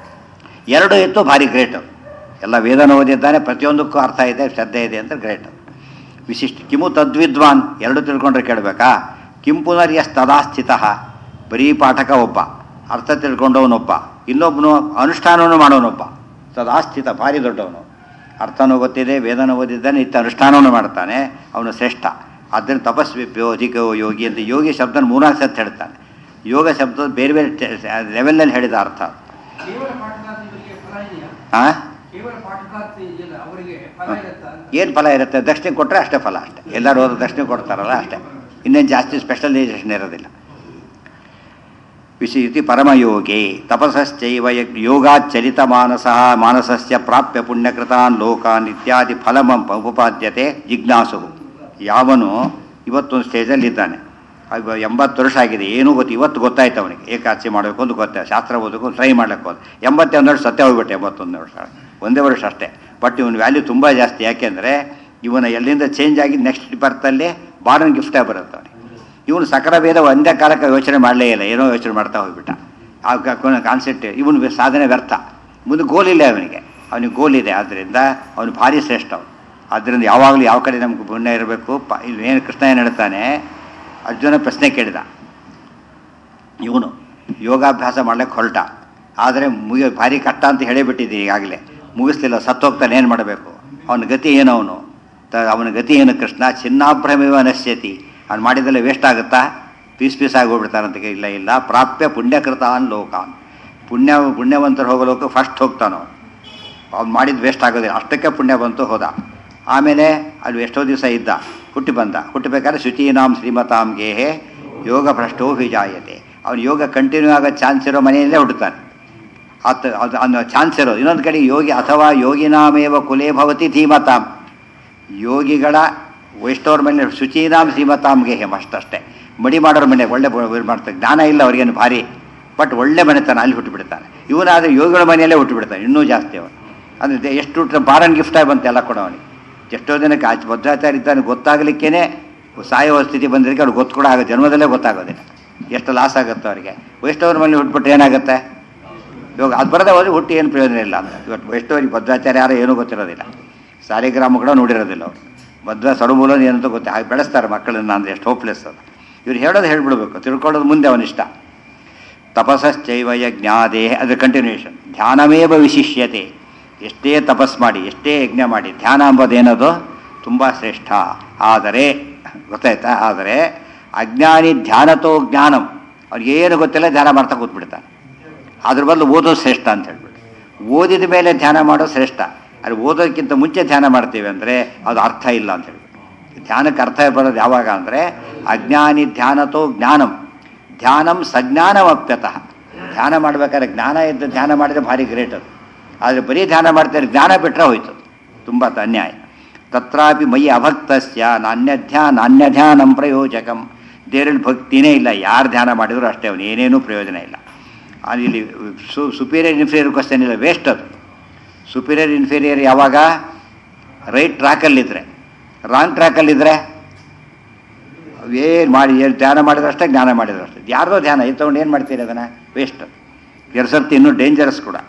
ಎರಡು ಇತ್ತು ಭಾರಿ ಗ್ರೇಟ್ ಎಲ್ಲ ವೇದನ ಓದಿದ್ದಾನೆ ಪ್ರತಿಯೊಂದಕ್ಕೂ ಅರ್ಥ ಇದೆ ಶ್ರದ್ಧೆ ಇದೆ ಅಂತ ಗ್ರೇಟ್ ವಿಶಿಷ್ಟ ಕಿಮು ತದ್ವಿದ್ವಾನ್ ಎರಡು ತಿಳ್ಕೊಂಡ್ರೆ ಕೇಳಬೇಕಾ ಕಿಂ ಪುನರ್ಯಸ್ ತದಾಸ್ಥಿತ ಬರೀ ಪಾಠಕ ಒಬ್ಬ ಅರ್ಥ ತಿಳ್ಕೊಂಡವನೊಬ್ಬ ಇನ್ನೊಬ್ಬನು ಅನುಷ್ಠಾನವನ್ನು ಮಾಡೋನೊಬ್ಬ ತದಾಸ್ಥಿತ ಭಾರಿ ದೊಡ್ಡವನು ಅರ್ಥನೂ ಗೊತ್ತಿದೆ ವೇದನ ಓದಿದ್ದಾನೆ ಇತ್ತ ಅನುಷ್ಠಾನವನ್ನು ಮಾಡ್ತಾನೆ ಅವನು ಶ್ರೇಷ್ಠ ಆದ್ದರಿಂದ ತಪಸ್ವಿಭ್ಯೋ ಅಧಿಕೋ ಯೋಗಿ ಅಂತ ಯೋಗಿ ಶಬ್ದನ ಮೂರ್ನಾಲ್ಕು ಸತ್ತು ಹೇಳ್ತಾನೆ ಯೋಗ ಶಬ್ದ ಬೇರೆ ಬೇರೆ ಲೆವೆಲ್ನಲ್ಲಿ ಹೇಳಿದ ಅರ್ಥ ಕೇವಲ ಪಾಠಕಾರ್ಥಿಗಳಿಗೆ ಫಲ ಇದೆಯಾ ಹಾಂ ಕೇವಲ ಪಾಠಕಾರ್ಥಿ ಇದೆಯಲ್ಲ ಅವರಿಗೆ ಫಲ ಇರುತ್ತಾ ಅಂತ ಏನು ಫಲ ಇರುತ್ತೆ ದಕ್ಷಿಣೆ ಕೊಟ್ಟರೆ ಅಷ್ಟೇ ಫಲ ಅಷ್ಟೇ ಎಲ್ಲರೂ ಹೋದ ದಕ್ಷಿಣೆ ಕೊಡ್ತಾರಲ್ಲ ಅಷ್ಟೇ ಇನ್ನೇನು ಜಾಸ್ತಿ ಸ್ಪೆಷಲೈಸೇಷನ್ ಇರೋದಿಲ್ಲ ವಿಷಯತಿ ಪರಮಯೋಗಿ ತಪಸಶ್ಚೈವ ಯಗ್- ಯೋಗಾಚ್ಚರಿತ ಮಾನಸ ಮಾನಸಸ್ಯ ಪ್ರಾಪ್ಯ ಪುಣ್ಯಕೃತಾನ್ ಲೋಕಾನ್ ಇತ್ಯಾದಿ ಫಲಮಂ ಉಪಪಾದ್ಯತೆ ಜಿಜ್ಞಾಸು ಯಾವನು ಇವತ್ತೊಂದು ಸ್ಟೇಜಲ್ಲಿ ಇದ್ದಾನೆ ಅದು ಎಂಬತ್ತು ವರ್ಷ ಆಗಿದೆ ಏನೂ ಗೊತ್ತು ಇವತ್ತು ಗೊತ್ತಾಯ್ತು ಅವನಿಗೆ ಏಕಾಚಿ ಮಾಡಬೇಕು ಅಂತ ಗೊತ್ತಾಯ್ತು ಶಾಸ್ತ್ರ ಓದಬೇಕು ಟ್ರೈ ಮಾಡಕ್ಕೆ ಹೋದ ಎಂಬತ್ತೊಂದು ವರ್ಷ ಸತ್ಯ ಹೋಗ್ಬಿಟ್ಟೆ ಎಂಬತ್ತೊಂದು ವರ್ಷ ಒಂದೇ ವರ್ಷ ಅಷ್ಟೇ ಬಟ್ ಇವನ ವ್ಯಾಲ್ಯೂ ತುಂಬ ಜಾಸ್ತಿ ಯಾಕೆಂದರೆ ಇವನ ಎಲ್ಲಿಂದ ಚೇಂಜ್ ಆಗಿ ನೆಕ್ಸ್ಟ್ ಬರ್ತಲ್ಲಿ ಬಾರನ್ ಗಿಫ್ಟೇ ಬರುತ್ತೆ ಅವನಿಗೆ ಇವನು ಸಕಲ ಭೇದ ಒಂದೇ ಕಾಲಕ್ಕೆ ಯೋಚನೆ ಮಾಡಲೇ ಇಲ್ಲ ಏನೋ ಯೋಚನೆ ಮಾಡ್ತಾ ಹೋಗ್ಬಿಟ್ಟ ಆ ಕಾನ್ಸೆಪ್ಟ್ ಇವನು ಸಾಧನೆ ವ್ಯರ್ಥ ಮುಂದೆ ಗೋಲ್ ಇಲ್ಲ ಅವನಿಗೆ ಅವನಿಗೆ ಗೋಲ್ ಇದೆ ಆದ್ದರಿಂದ ಅವನು ಭಾರಿ ಶ್ರೇಷ್ಠ ಅವನು ಆದ್ದರಿಂದ ಯಾವಾಗಲೂ ಯಾವ ಕಡೆ ನಮ್ಗೆ ಪುಣ್ಯ ಇರಬೇಕು ಪ ಇಲ್ಲಿ ಏನು ಕೃಷ್ಣ ಏನು ಹೇಳ್ತಾನೆ ಅರ್ಜುನ ಪ್ರಶ್ನೆ ಕೇಳಿದ ಇವನು ಯೋಗಾಭ್ಯಾಸ ಮಾಡ್ಲಿಕ್ಕೆ ಹೊರಟ ಆದರೆ ಮುಗಿ ಭಾರಿ ಕಷ್ಟ ಅಂತ ಹೇಳಿಬಿಟ್ಟಿದ್ದೆ ಈಗಾಗಲೇ ಮುಗಿಸ್ಲಿಲ್ಲ ಸತ್ತೋಗ್ತಾನೆ ಏನು ಮಾಡಬೇಕು ಅವನ ಗತಿ ಏನು ಅವನು ತ ಅವನ ಗತಿ ಏನು ಕೃಷ್ಣ ಚಿನ್ನಾಭ್ರಮೇವ ನಶ್ಯತಿ ಅವ್ನು ಮಾಡಿದ್ದೆಲ್ಲ ವೇಸ್ಟ್ ಆಗುತ್ತಾ ಪೀಸ್ ಪೀಸ್ ಆಗಿ ಹೋಗ್ಬಿಡ್ತಾನಂತ ಇಲ್ಲ ಇಲ್ಲ ಪ್ರಾಪ್ಯ ಪುಣ್ಯಕೃತಾನ್ ಲೋಕಾನ್ ಪುಣ್ಯ ಪುಣ್ಯವಂತರು ಹೋಗೋ ಲೋಕ ಫಸ್ಟ್ ಹೋಗ್ತಾನೋ ಅವ್ನು ಮಾಡಿದ್ದು ವೇಸ್ಟ್ ಆಗೋದಿಲ್ಲ ಅಷ್ಟಕ್ಕೆ ಪುಣ್ಯ ಬಂತು ಹೋದ ಆಮೇಲೆ ಅಲ್ಲಿ ಎಷ್ಟೋ ದಿವಸ ಇದ್ದ ಹುಟ್ಟಿ ಬಂದ ಹುಟ್ಟಬೇಕಾದ್ರೆ ಶುಚೀನಾಂ ಶ್ರೀಮತಾಂ ಗೇಹೆ ಯೋಗ ಭ್ರಷ್ಟೋ ವಿಜಾಯತೆ ಅವನು ಯೋಗ ಕಂಟಿನ್ಯೂ ಆಗೋ ಚಾನ್ಸ್ ಇರೋ ಮನೆಯಲ್ಲೇ ಹುಟ್ಟುತ್ತಾನೆ ಆತ ಅದು ಅನ್ನೋ ಚಾನ್ಸ್ ಇರೋದು ಇನ್ನೊಂದು ಕಡೆ ಯೋಗಿ ಅಥವಾ ಯೋಗಿನಾಮೇವ ಕುಲೇ ಭವತಿ ಧೀಮತಾಂ ಯೋಗಿಗಳ ವೈಷ್ಣವ್ರ ಮನೆ ಶುಚೀನಾಂ ಶ್ರೀಮತಾಂಗೆ ಹೇಮ ಅಷ್ಟಷ್ಟೇ ಮಡಿ ಮಾಡೋರ ಮನೆ ಒಳ್ಳೆ ಬ- ಇದು ಮಾಡ್ತಾರೆ ಜ್ಞಾನ ಇಲ್ಲ ಅವ್ರಿಗೇನು ಭಾರಿ ಬಟ್ ಒಳ್ಳೆ ಮನೆತನ ಅಲ್ಲಿ ಹುಟ್ಟುಬಿಡ್ತಾನೆ ಇವನಾದರೆ ಯೋಗಿಗಳ ಮನೆಯಲ್ಲೇ ಹುಟ್ಟುಬಿಡ್ತಾನೆ ಇನ್ನೂ ಜಾಸ್ತಿ ಅವನು ಅಂದರೆ ಎಷ್ಟು ಹುಟ್ಟಿದ್ರೆ ಬಾರನ್ ಗಿಫ್ಟಾಗಿ ಬಂತು ಎಲ್ಲ ಕೂಡ ಅವನಿಗೆ ಎಷ್ಟೋ ಜನಕ್ಕೆ ಆಚೆ ಭದ್ರಾಚಾರ್ಯ ಇದ್ದಾನೆ ಗೊತ್ತಾಗಲಿಕ್ಕೇ ಸಾಯೋ ಸ್ಥಿತಿ ಬಂದಿದ್ದಕ್ಕೆ ಅವ್ರಿಗೆ ಗೊತ್ತು ಕೂಡ ಆಗುತ್ತೆ ಜನ್ಮದಲ್ಲೇ ಗೊತ್ತಾಗೋದಿಲ್ಲ ಎಷ್ಟು ಲಾಸ್ ಆಗುತ್ತೆ ಅವರಿಗೆ ವೈಷ್ಣವ್ರ ಮನೆ ಹುಟ್ಬಿಟ್ರೆ ಏನಾಗುತ್ತೆ ಇವಾಗ ಅದು ಬರದೆ ಹೋದ್ರೆ ಹುಟ್ಟಿ ಏನು ಪ್ರಯೋಜನ ಇಲ್ಲ ಅಂದರೆ ಇವತ್ತು ವೈಷ್ಣವರಿಗೆ ಭದ್ರಾಚಾರ್ಯ ಯಾರೋ ಏನೂ ಗೊತ್ತಿರೋದಿಲ್ಲ ಸಾಲಿಗ್ರಾಮ ಕೂಡ ನೋಡಿರೋದಿಲ್ಲ ಅವರು ಭದ್ರ ಸಡುಮೂಲ ಏನಂತ ಗೊತ್ತಿ ಹಾಗೆ ಬೆಳೆಸ್ತಾರೆ ಮಕ್ಕಳನ್ನ ಅಂದರೆ ಎಷ್ಟು ಹೋಪ್ಲೆಸ್ ಅದು ಇವ್ರು ಹೇಳೋದು ಹೇಳ್ಬಿಡ್ಬೇಕು ತಿಳ್ಕೊಳ್ಳೋದು ಮುಂದೆ ಅವನಿಷ್ಟ ತಪಸ್ಸೈವ ಯಜ್ಞಾದೇ ಅದ್ರ ಕಂಟಿನ್ಯೂಷನ್ ಧ್ಯಾನಮೇವ ವಿಶಿಷ್ಯತೆ ಎಷ್ಟೇ ತಪಸ್ ಮಾಡಿ ಎಷ್ಟೇ ಯಜ್ಞ ಮಾಡಿ ಧ್ಯಾನ ಎಂಬುದೇನದು ತುಂಬ ಶ್ರೇಷ್ಠ ಆದರೆ ಗೊತ್ತಾಯ್ತಾ ಆದರೆ ಅಜ್ಞಾನಿ ಧ್ಯಾನತೋ ಜ್ಞಾನಂ ಅವ್ರಿಗೇನು ಗೊತ್ತಿಲ್ಲ ಧ್ಯಾನ ಮಾಡ್ತಾ ಕೂತ್ಬಿಡ್ತಾನೆ ಅದ್ರ ಬದಲು ಓದೋದು ಶ್ರೇಷ್ಠ ಅಂತ ಹೇಳ್ಬಿಟ್ಟು ಓದಿದ ಮೇಲೆ ಧ್ಯಾನ ಮಾಡೋದು ಶ್ರೇಷ್ಠ ಅದು ಓದೋದಕ್ಕಿಂತ ಮುಂಚೆ ಧ್ಯಾನ ಮಾಡ್ತೀವಿ ಅಂದರೆ ಅದು ಅರ್ಥ ಇಲ್ಲ ಅಂತ ಹೇಳ್ಬಿಟ್ಟು ಧ್ಯಾನಕ್ಕೆ ಅರ್ಥ ಬರೋದು ಯಾವಾಗ ಅಂದರೆ ಅಜ್ಞಾನಿ ಧ್ಯಾನತೋ ಜ್ಞಾನಂ ಧ್ಯಾನಂ ಸಜ್ಞಾನಮಪ್ಯತಃ ಧ್ಯಾನ ಮಾಡ್ಬೇಕಾದ್ರೆ ಜ್ಞಾನ ಇದ್ದು ಧ್ಯಾನ ಮಾಡಿದ್ರೆ ಭಾರಿ ಗ್ರೇಟ್ ಅದು ಆದರೆ ಬರೀ ಧ್ಯಾನ ಮಾಡ್ತಾರೆ ಜ್ಞಾನ ಬಿಟ್ಟರೆ ಹೋಯ್ತು ತುಂಬ ಅನ್ಯಾಯ ತತ್ರಾಪಿ ಮೈ ಅಭಕ್ತಸ್ಯ ನಾಣ್ಯಧ್ಯಾ ನಾಣ್ಯಧ್ಯಾನಂ ಪ್ರಯೋಜಕಂ ದೇವರಲ್ಲಿ ಭಕ್ತಿನೇ ಇಲ್ಲ ಯಾರು ಧ್ಯಾನ ಮಾಡಿದ್ರು ಅಷ್ಟೇ ಅವನು ಏನೇನೂ ಪ್ರಯೋಜನ ಇಲ್ಲ ಅದು ಇಲ್ಲಿ ಸು ಸುಪೀರಿಯರ್ ಇನ್ಫೀರಿಯರ್ ಕ್ವಶನ್ ಇಲ್ಲ ವೇಸ್ಟ್ ಅದು ಸುಪೀರಿಯರ್ ಇನ್ಫೀರಿಯರ್ ಯಾವಾಗ ರೈಟ್ ಟ್ರ್ಯಾಕಲ್ಲಿದ್ದರೆ ರಾಂಗ್ ಟ್ರ್ಯಾಕಲ್ಲಿದ್ದರೆ ಏನು ಮಾಡಿ ಏನು ಧ್ಯಾನ ಮಾಡಿದ್ರಷ್ಟೇ ಜ್ಞಾನ ಮಾಡಿದ್ರಷ್ಟೇ ಯಾರ್ದೋ ಧ್ಯಾನ ಇದು ತೊಗೊಂಡು ಏನು ಮಾಡ್ತೀರಿ ಅದನ್ನು ವೇಸ್ಟ್ ಎರಡು ಸರ್ತಿ ಇನ್ನೂ ಡೇಂಜರಸ್ ಕೂಡ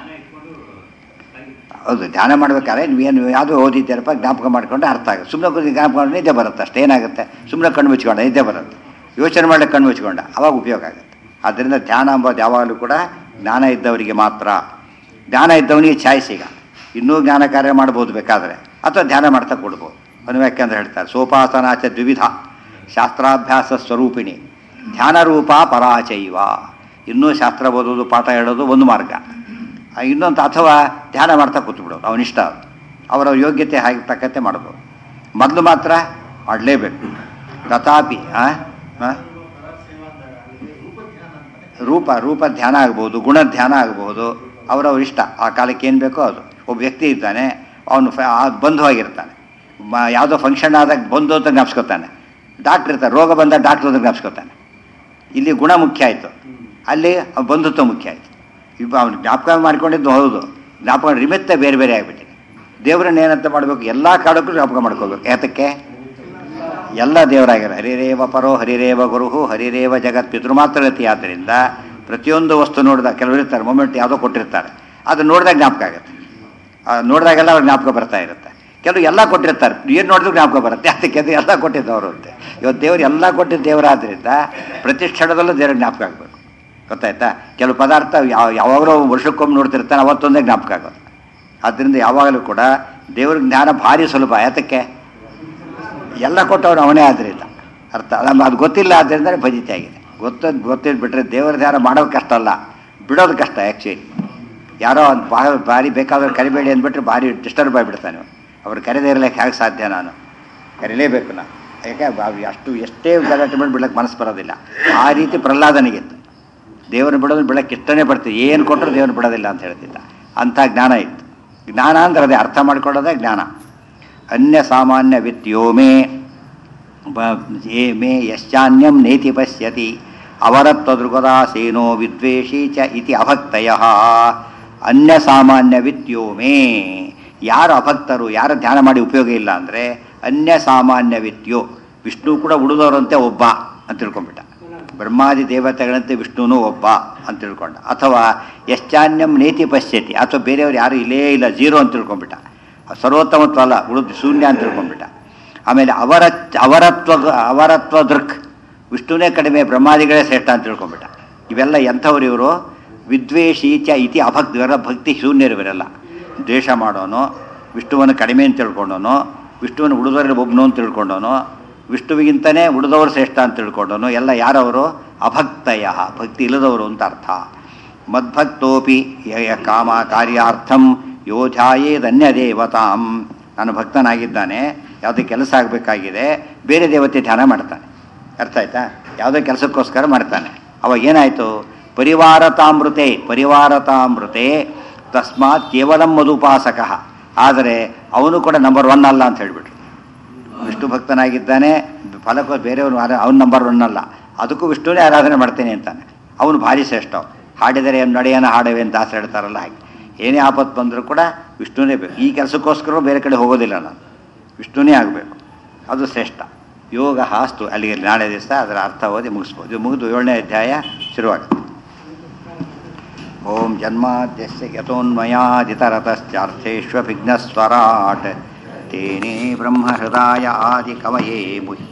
ಹೌದು ಧ್ಯಾನ ಮಾಡ್ಬೇಕಾದ್ರೆ ನೀವೇನು ಯಾವುದೋ ಓದಿದ್ದೀರಪ್ಪ ಜ್ಞಾಪಕ ಮಾಡ್ಕೊಂಡು ಅರ್ಥ ಆಗುತ್ತೆ ಸುಮ್ಮನೆ ಕೂತು ಜ್ಞಾಪಕ ಮಾಡಿ ನಿದ್ದೆ ಬರುತ್ತೆ ಅಷ್ಟೇ ಏನಾಗುತ್ತೆ ಸುಮ್ಮನೆ ಕಣ್ಣು ಮುಚ್ಕೊಂಡ ನಿದ್ದೆ ಬರುತ್ತೆ ಯೋಚನೆ ಮಾಡಲಿಕ್ಕೆ ಕಣ್ಣು ಮುಚ್ಕೊಂಡ ಅವಾಗ ಉಪಯೋಗ ಆಗುತ್ತೆ ಆದ್ದರಿಂದ ಧ್ಯಾನ ಅಂಬೋದು ಯಾವಾಗಲೂ ಕೂಡ ಜ್ಞಾನ ಇದ್ದವರಿಗೆ ಮಾತ್ರ ಜ್ಞಾನ ಇದ್ದವನಿಗೆ ಛಾಯ್ಸ್ ಈಗ ಇನ್ನೂ ಜ್ಞಾನ ಕಾರ್ಯ ಮಾಡ್ಬೋದು ಬೇಕಾದರೆ ಅಥವಾ ಧ್ಯಾನ ಮಾಡ್ತಾ ಕೊಡ್ಬೋದು ಅದನ್ನು ಯಾಕೆಂದ್ರೆ ಹೇಳ್ತಾರೆ ಸೋಪಾಸನಾಚ ದ್ವಿವಿಧ ಶಾಸ್ತ್ರಾಭ್ಯಾಸ ಸ್ವರೂಪಿಣಿ ಧ್ಯಾನ ರೂಪ ಪರಾಚೈವ ಇನ್ನೂ ಶಾಸ್ತ್ರ ಓದೋದು ಪಾಠ ಹೇಳೋದು ಒಂದು ಮಾರ್ಗ ಆ, ಇನ್ನೊಂದು ಅಥವಾ ಧ್ಯಾನ ಮಾಡ್ತಾ ಕೂತ್ಬಿಡೋದು ಅವನಿಷ್ಟ ಅದು ಅವರ ಯೋಗ್ಯತೆ ಹಾಗೆ ತಕ್ಕಂತೆ ಮಾಡ್ಬೋದು ಮೊದಲು ಮಾತ್ರ ಮಾಡಲೇಬೇಕು ತಥಾಪಿ ಆ? ಆ? ರೂಪ ರೂಪ ಧ್ಯಾನ ಆಗ್ಬೋದು ಗುಣ ಧ್ಯಾನ ಆಗ್ಬೋದು ಅವರವ್ರ ಇಷ್ಟ ಆ ಕಾಲಕ್ಕೆ ಏನು ಬೇಕೋ ಅದು ಒಬ್ಬ ವ್ಯಕ್ತಿ ಇದ್ದಾನೆ ಅವನು ಫ ಆ- ಬಂಧುವಾಗಿರ್ತಾನೆ ಮ ಯಾವುದೋ ಫಂಕ್ಷನ್ ಆದಾಗ ಬಂದು ಅಂತ ಜ್ಞಾಪಿಸ್ಕೊತಾನೆ ಡಾಕ್ಟ್ರ್ ಇರ್ತಾರೆ ರೋಗ ಬಂದ ಡಾಕ್ಟ್ರ್ ಅಂತ ಜ್ಞಾಪಿಸ್ಕೊತಾನೆ ಇಲ್ಲಿ ಗುಣ ಮುಖ್ಯ ಆಯಿತು ಅಲ್ಲಿ ಅವ್ನ ಬಂಧುತ್ವ ಮುಖ್ಯ ಆಯಿತು ಇಬ್ಬ ಅವನು ಜ್ಞಾಪಕ ಮಾಡ್ಕೊಂಡಿದ್ದು ಹೌದು ಜ್ಞಾಪಕ ನಿಮಿತ್ತ ಬೇರೆ ಬೇರೆ ಆಗಿಬಿಟ್ಟಿದೆ ದೇವರನ್ನ ಏನಂತ ಮಾಡಬೇಕು ಎಲ್ಲ ಕಾಲಕ್ಕೂ ಜ್ಞಾಪಕ ಮಾಡ್ಕೋಬೇಕು ಯಾತಕ್ಕೆ ಎಲ್ಲ ದೇವರಾಗಿರ ಹರಿರೇವ ಪರೋ ಹರಿರೇವ ಗುರುಹು ಹರಿರೇವ ಜಗತ್ ಪಿತೃಮಾತ್ರಗತಿ ಆದ್ದರಿಂದ ಪ್ರತಿಯೊಂದು ವಸ್ತು ನೋಡಿದಾಗ ಕೆಲವರು ಇರ್ತಾರೆ ಮೊಮೆಂಟ್ ಯಾವುದೋ ಕೊಟ್ಟಿರ್ತಾರೆ ಅದು ನೋಡಿದಾಗ ಜ್ಞಾಪಕ ಆಗುತ್ತೆ ಆ, ನೋಡಿದಾಗೆಲ್ಲ ಅವ್ರಿಗೆ ಜ್ಞಾಪಕ ಬರ್ತಾ ಇರುತ್ತೆ ಕೆಲವು ಎಲ್ಲ ಕೊಟ್ಟಿರ್ತಾರೆ ಏನು ನೋಡಿದ್ರು ಜ್ಞಾಪಕ ಬರುತ್ತೆ ಅದಕ್ಕೆ ಅದು ಎಲ್ಲ ಕೊಟ್ಟಿದ್ದವರು ಅಂತೆ ಇವತ್ತು ದೇವರು ಎಲ್ಲ ಕೊಟ್ಟಿದ್ದ ದೇವರಾದ್ರಿಂದ ಪ್ರತಿ ಕ್ಷಣದಲ್ಲೂ ದೇವ್ರ ಜ್ಞಾಪಕ ಆಗಬೇಕು ಗೊತ್ತಾಯ್ತಾ ಕೆಲವು ಪದಾರ್ಥ ಯಾವ ಯಾವಾಗಲೂ ವರ್ಷಕ್ಕೊಮ್ಮೆ ನೋಡ್ತಿರ್ತಾನೆ ಅವತ್ತೊಂದೇ ಜ್ಞಾಪಕ ಆಗೋದು ಆದ್ದರಿಂದ ಯಾವಾಗಲೂ ಕೂಡ ದೇವ್ರ ಜ್ಞಾನ ಭಾರಿ ಸುಲಭ ಯಾತಕ್ಕೆ ಎಲ್ಲ ಕೊಟ್ಟವನು ಅವನೇ ಆದ್ರಿಂದ ಅರ್ಥ ನಮ್ಗೆ ಅದು ಗೊತ್ತಿಲ್ಲ ಆದ್ದರಿಂದ ಭಜಿತೆ ಆಗಿದೆ ಗೊತ್ತ ಗೊತ್ತಿದ್ದು ಬಿಟ್ಟರೆ ದೇವರ ಧ್ಯಾನ ಮಾಡೋದು ಕಷ್ಟ ಅಲ್ಲ ಬಿಡೋದು ಕಷ್ಟ ಆ್ಯಕ್ಚುಲಿ ಯಾರೋ ಒಂದು ಬಾ ಭಾರಿ ಬೇಕಾದ್ರೆ ಕರಿಬೇಡಿ ಅಂದ್ಬಿಟ್ರೆ ಭಾರಿ ಡಿಸ್ಟರ್ಬ್ ಆಗಿಬಿಡ್ತಾನೆ ಅವ್ನು. ಅವ್ರು ಕರೆದೇ ಇರಲಿಕ್ಕೆ ಹೇಗೆ ಸಾಧ್ಯ ನಾನು ಕರೀಲೇಬೇಕು ನಾನು ಯಾಕೆ ಬಾ- ಅಷ್ಟು ಎಷ್ಟೇ ಗಲಾಟೆ ಮಾಡಿ ಬಿಡಕ್ಕೆ ಮನಸ್ಸು ಬರೋದಿಲ್ಲ ಆ ರೀತಿ ಪ್ರಹ್ಲಾದನಿಗಿತ್ತು ದೇವರನ್ನ ಬಿಡೋದು ಬಿಡಕ್ಕೆ ಇಷ್ಟನೇ ಬರ್ತೀವಿ ಏನು ಕೊಟ್ಟರು ದೇವ್ರನ್ನ ಬಿಡೋದಿಲ್ಲ ಅಂತ ಹೇಳ್ತಿದ್ದ ಅಂಥ ಜ್ಞಾನ ಇತ್ತು ಜ್ಞಾನ ಅಂದ್ರೆ ಅದೇ ಅರ್ಥ ಮಾಡ್ಕೊಳ್ಳೋದೇ ಜ್ಞಾನ ಅನ್ಯ ಸಾಮಾನ್ಯ ವಿತ್ಯೋ ಮೇ ಬ- ಯೇ ಮೇ ಯಶ್ಚಾನ್ಯಂ ನೇತಿ ಪಶ್ಯತಿ ಅವರತ್ವದೃಗದಾಸೀನೋ ವಿದ್ವೇಷಿ ಚ ಇತಿ ಅಭಕ್ತಯ ಅನ್ಯ ಸಾಮಾನ್ಯ ವಿತ್ಯೋ ಮೇ ಯಾರು ಅಭಕ್ತರು ಯಾರು ಧ್ಯಾನ ಮಾಡಿ ಉಪಯೋಗ ಇಲ್ಲ ಅಂದರೆ ಅನ್ಯ ಸಾಮಾನ್ಯ ವಿತ್ಯೋ ವಿಷ್ಣು ಕೂಡ ಉಳಿದವರಂತೆ ಒಬ್ಬ ಅಂತ ತಿಳ್ಕೊಂಡ್ಬಿಟ್ಟ ಬ್ರಹ್ಮಾದಿ ದೇವತೆಗಳಂತೆ ವಿಷ್ಣುನೂ ಒಬ್ಬ ಅಂತ ತಿಳ್ಕೊಂಡ ಅಥವಾ ಯಶ್ಚಾನ್ಯಂ ನೇತಿ ಪಶ್ಯತಿ ಅಥವಾ ಬೇರೆಯವ್ರು ಯಾರು ಇಲ್ಲೇ ಇಲ್ಲ ಜೀರೋ ಅಂತ ತಿಳ್ಕೊಂಡ್ಬಿಟ್ಟ ಸರ್ವೋತ್ತಮತ್ವ ಅಲ್ಲ ಉಳಿದು ಶೂನ್ಯ ಅಂತ ತಿಳ್ಕೊಂಡ್ಬಿಟ್ಟ ಆಮೇಲೆ ಅವರ ಅವರತ್ವ ಅವರತ್ವ ದೃಕ್ ವಿಷ್ಣುನೇ ಕಡಿಮೆ ಬ್ರಹ್ಮಾದಿಗಳೇ ಶ್ರೇಷ್ಠ ಅಂತ ತಿಳ್ಕೊಂಡ್ಬಿಟ್ಟ ಇವೆಲ್ಲ ಎಂಥವ್ರು ಇವರು ವಿದ್ವೇಷಿ ಚ ಇತಿ ಅಭಕ್ತಿ ಇವರ ಭಕ್ತಿ ಶೂನ್ಯರು ಇವರೆಲ್ಲ ದ್ವೇಷ ಮಾಡೋನು ವಿಷ್ಣುವನ್ನು ಕಡಿಮೆ ಅಂತ ತಿಳ್ಕೊಂಡವನು ವಿಷ್ಣುವನ್ನು ಉಳಿದವರಲ್ಲಿ ಒಬ್ಬನು ಅಂತ ತಿಳ್ಕೊಂಡವನು ವಿಷ್ಣುವಿಗಿಂತನೇ ಉಳಿದವರು ಶ್ರೇಷ್ಠ ಅಂತ ತಿಳ್ಕೊಂಡವನು ಎಲ್ಲ ಯಾರವರು ಅಭಕ್ತಯ ಭಕ್ತಿ ಇಲ್ಲದವರು ಅಂತ ಅರ್ಥ ಮದ್ಭಕ್ತೋಪಿ ಯ- ಯ ಕಾಮ ಕಾರ್ಯಾರ್ಥಂ ಯೋಧಾಯೇದನ್ಯ ದೇವತಾಂ ನಾನು ಭಕ್ತನಾಗಿದ್ದಾನೆ ಯಾವುದೇ ಕೆಲಸ ಆಗಬೇಕಾಗಿದೆ ಬೇರೆ ದೇವತೆ ಧ್ಯಾನ ಮಾಡ್ತಾನೆ ಅರ್ಥ ಆಯ್ತಾ ಯಾವುದೋ ಕೆಲಸಕ್ಕೋಸ್ಕರ ಮಾಡ್ತಾನೆ ಅವಾಗ ಏನಾಯಿತು ಪರಿವಾರತಾಮೃತೆ ಪರಿವಾರತಾಮೃತೆ ತಸ್ಮಾತ್ ಕೇವಲ ಮಧುಪಾಸಕ ಆದರೆ ಅವನು ಕೂಡ ನಂಬರ್ ಒನ್ ಅಲ್ಲ ಅಂತ ಹೇಳಿಬಿಟ್ರು ವಿಷ್ಣು ಭಕ್ತನಾಗಿದ್ದಾನೆ ಫಲಕ್ಕೋ ಬೇರೆಯವರು ಅವನು ನಂಬರ್ ಒನ್ ಅಲ್ಲ ಅದಕ್ಕೂ ವಿಷ್ಣುವೇ ಆರಾಧನೆ ಮಾಡ್ತೇನೆ ಅಂತಾನೆ ಅವನು ಭಾರಿ ಶ್ರೇಷ್ಠ ಅವ್ನು. ಹಾಡಿದರೆ ನಡೆಯನ ಹಾಡವೆ ಅಂತ ದಾಸರು ಹೇಳ್ತಾರಲ್ಲ ಹಾಗೆ ಏನೇ ಆಪತ್ತು ಬಂದರೂ ಕೂಡ ವಿಷ್ಣುನೇ ಬೇಕು ಈ ಕೆಲಸಕ್ಕೋಸ್ಕರ ಬೇರೆ ಕಡೆ ಹೋಗೋದಿಲ್ಲ ನಾನು ವಿಷ್ಣುನೇ ಆಗಬೇಕು ಅದು ಶ್ರೇಷ್ಠ ಯೋಗ ಹಾಸ್ತು ಅಲ್ಲಿಗೆ ನಾಳೆ ದಿವಸ ಅದರ ಅರ್ಥ ಓದಿ ಮುಗಿಸ್ಬೋದು ಇದು ಮುಗಿದು ಏಳನೇ ಅಧ್ಯಾಯ ಶುರುವಾಗುತ್ತೆ ಓಂ ಜನ್ಮಾದ್ಯಸ್ಯ ಯತೋನ್ಮಯಾದಿತರತಶ್ಚಾರ್ಥೇಷ್ವಭಿಘ್ನಸ್ವರಾಟ್ ತೇನೇ ಬ್ರಹ್ಮಹೃದಾಯ ಆದಿಕವಯೇ ಮುಹ್ಯ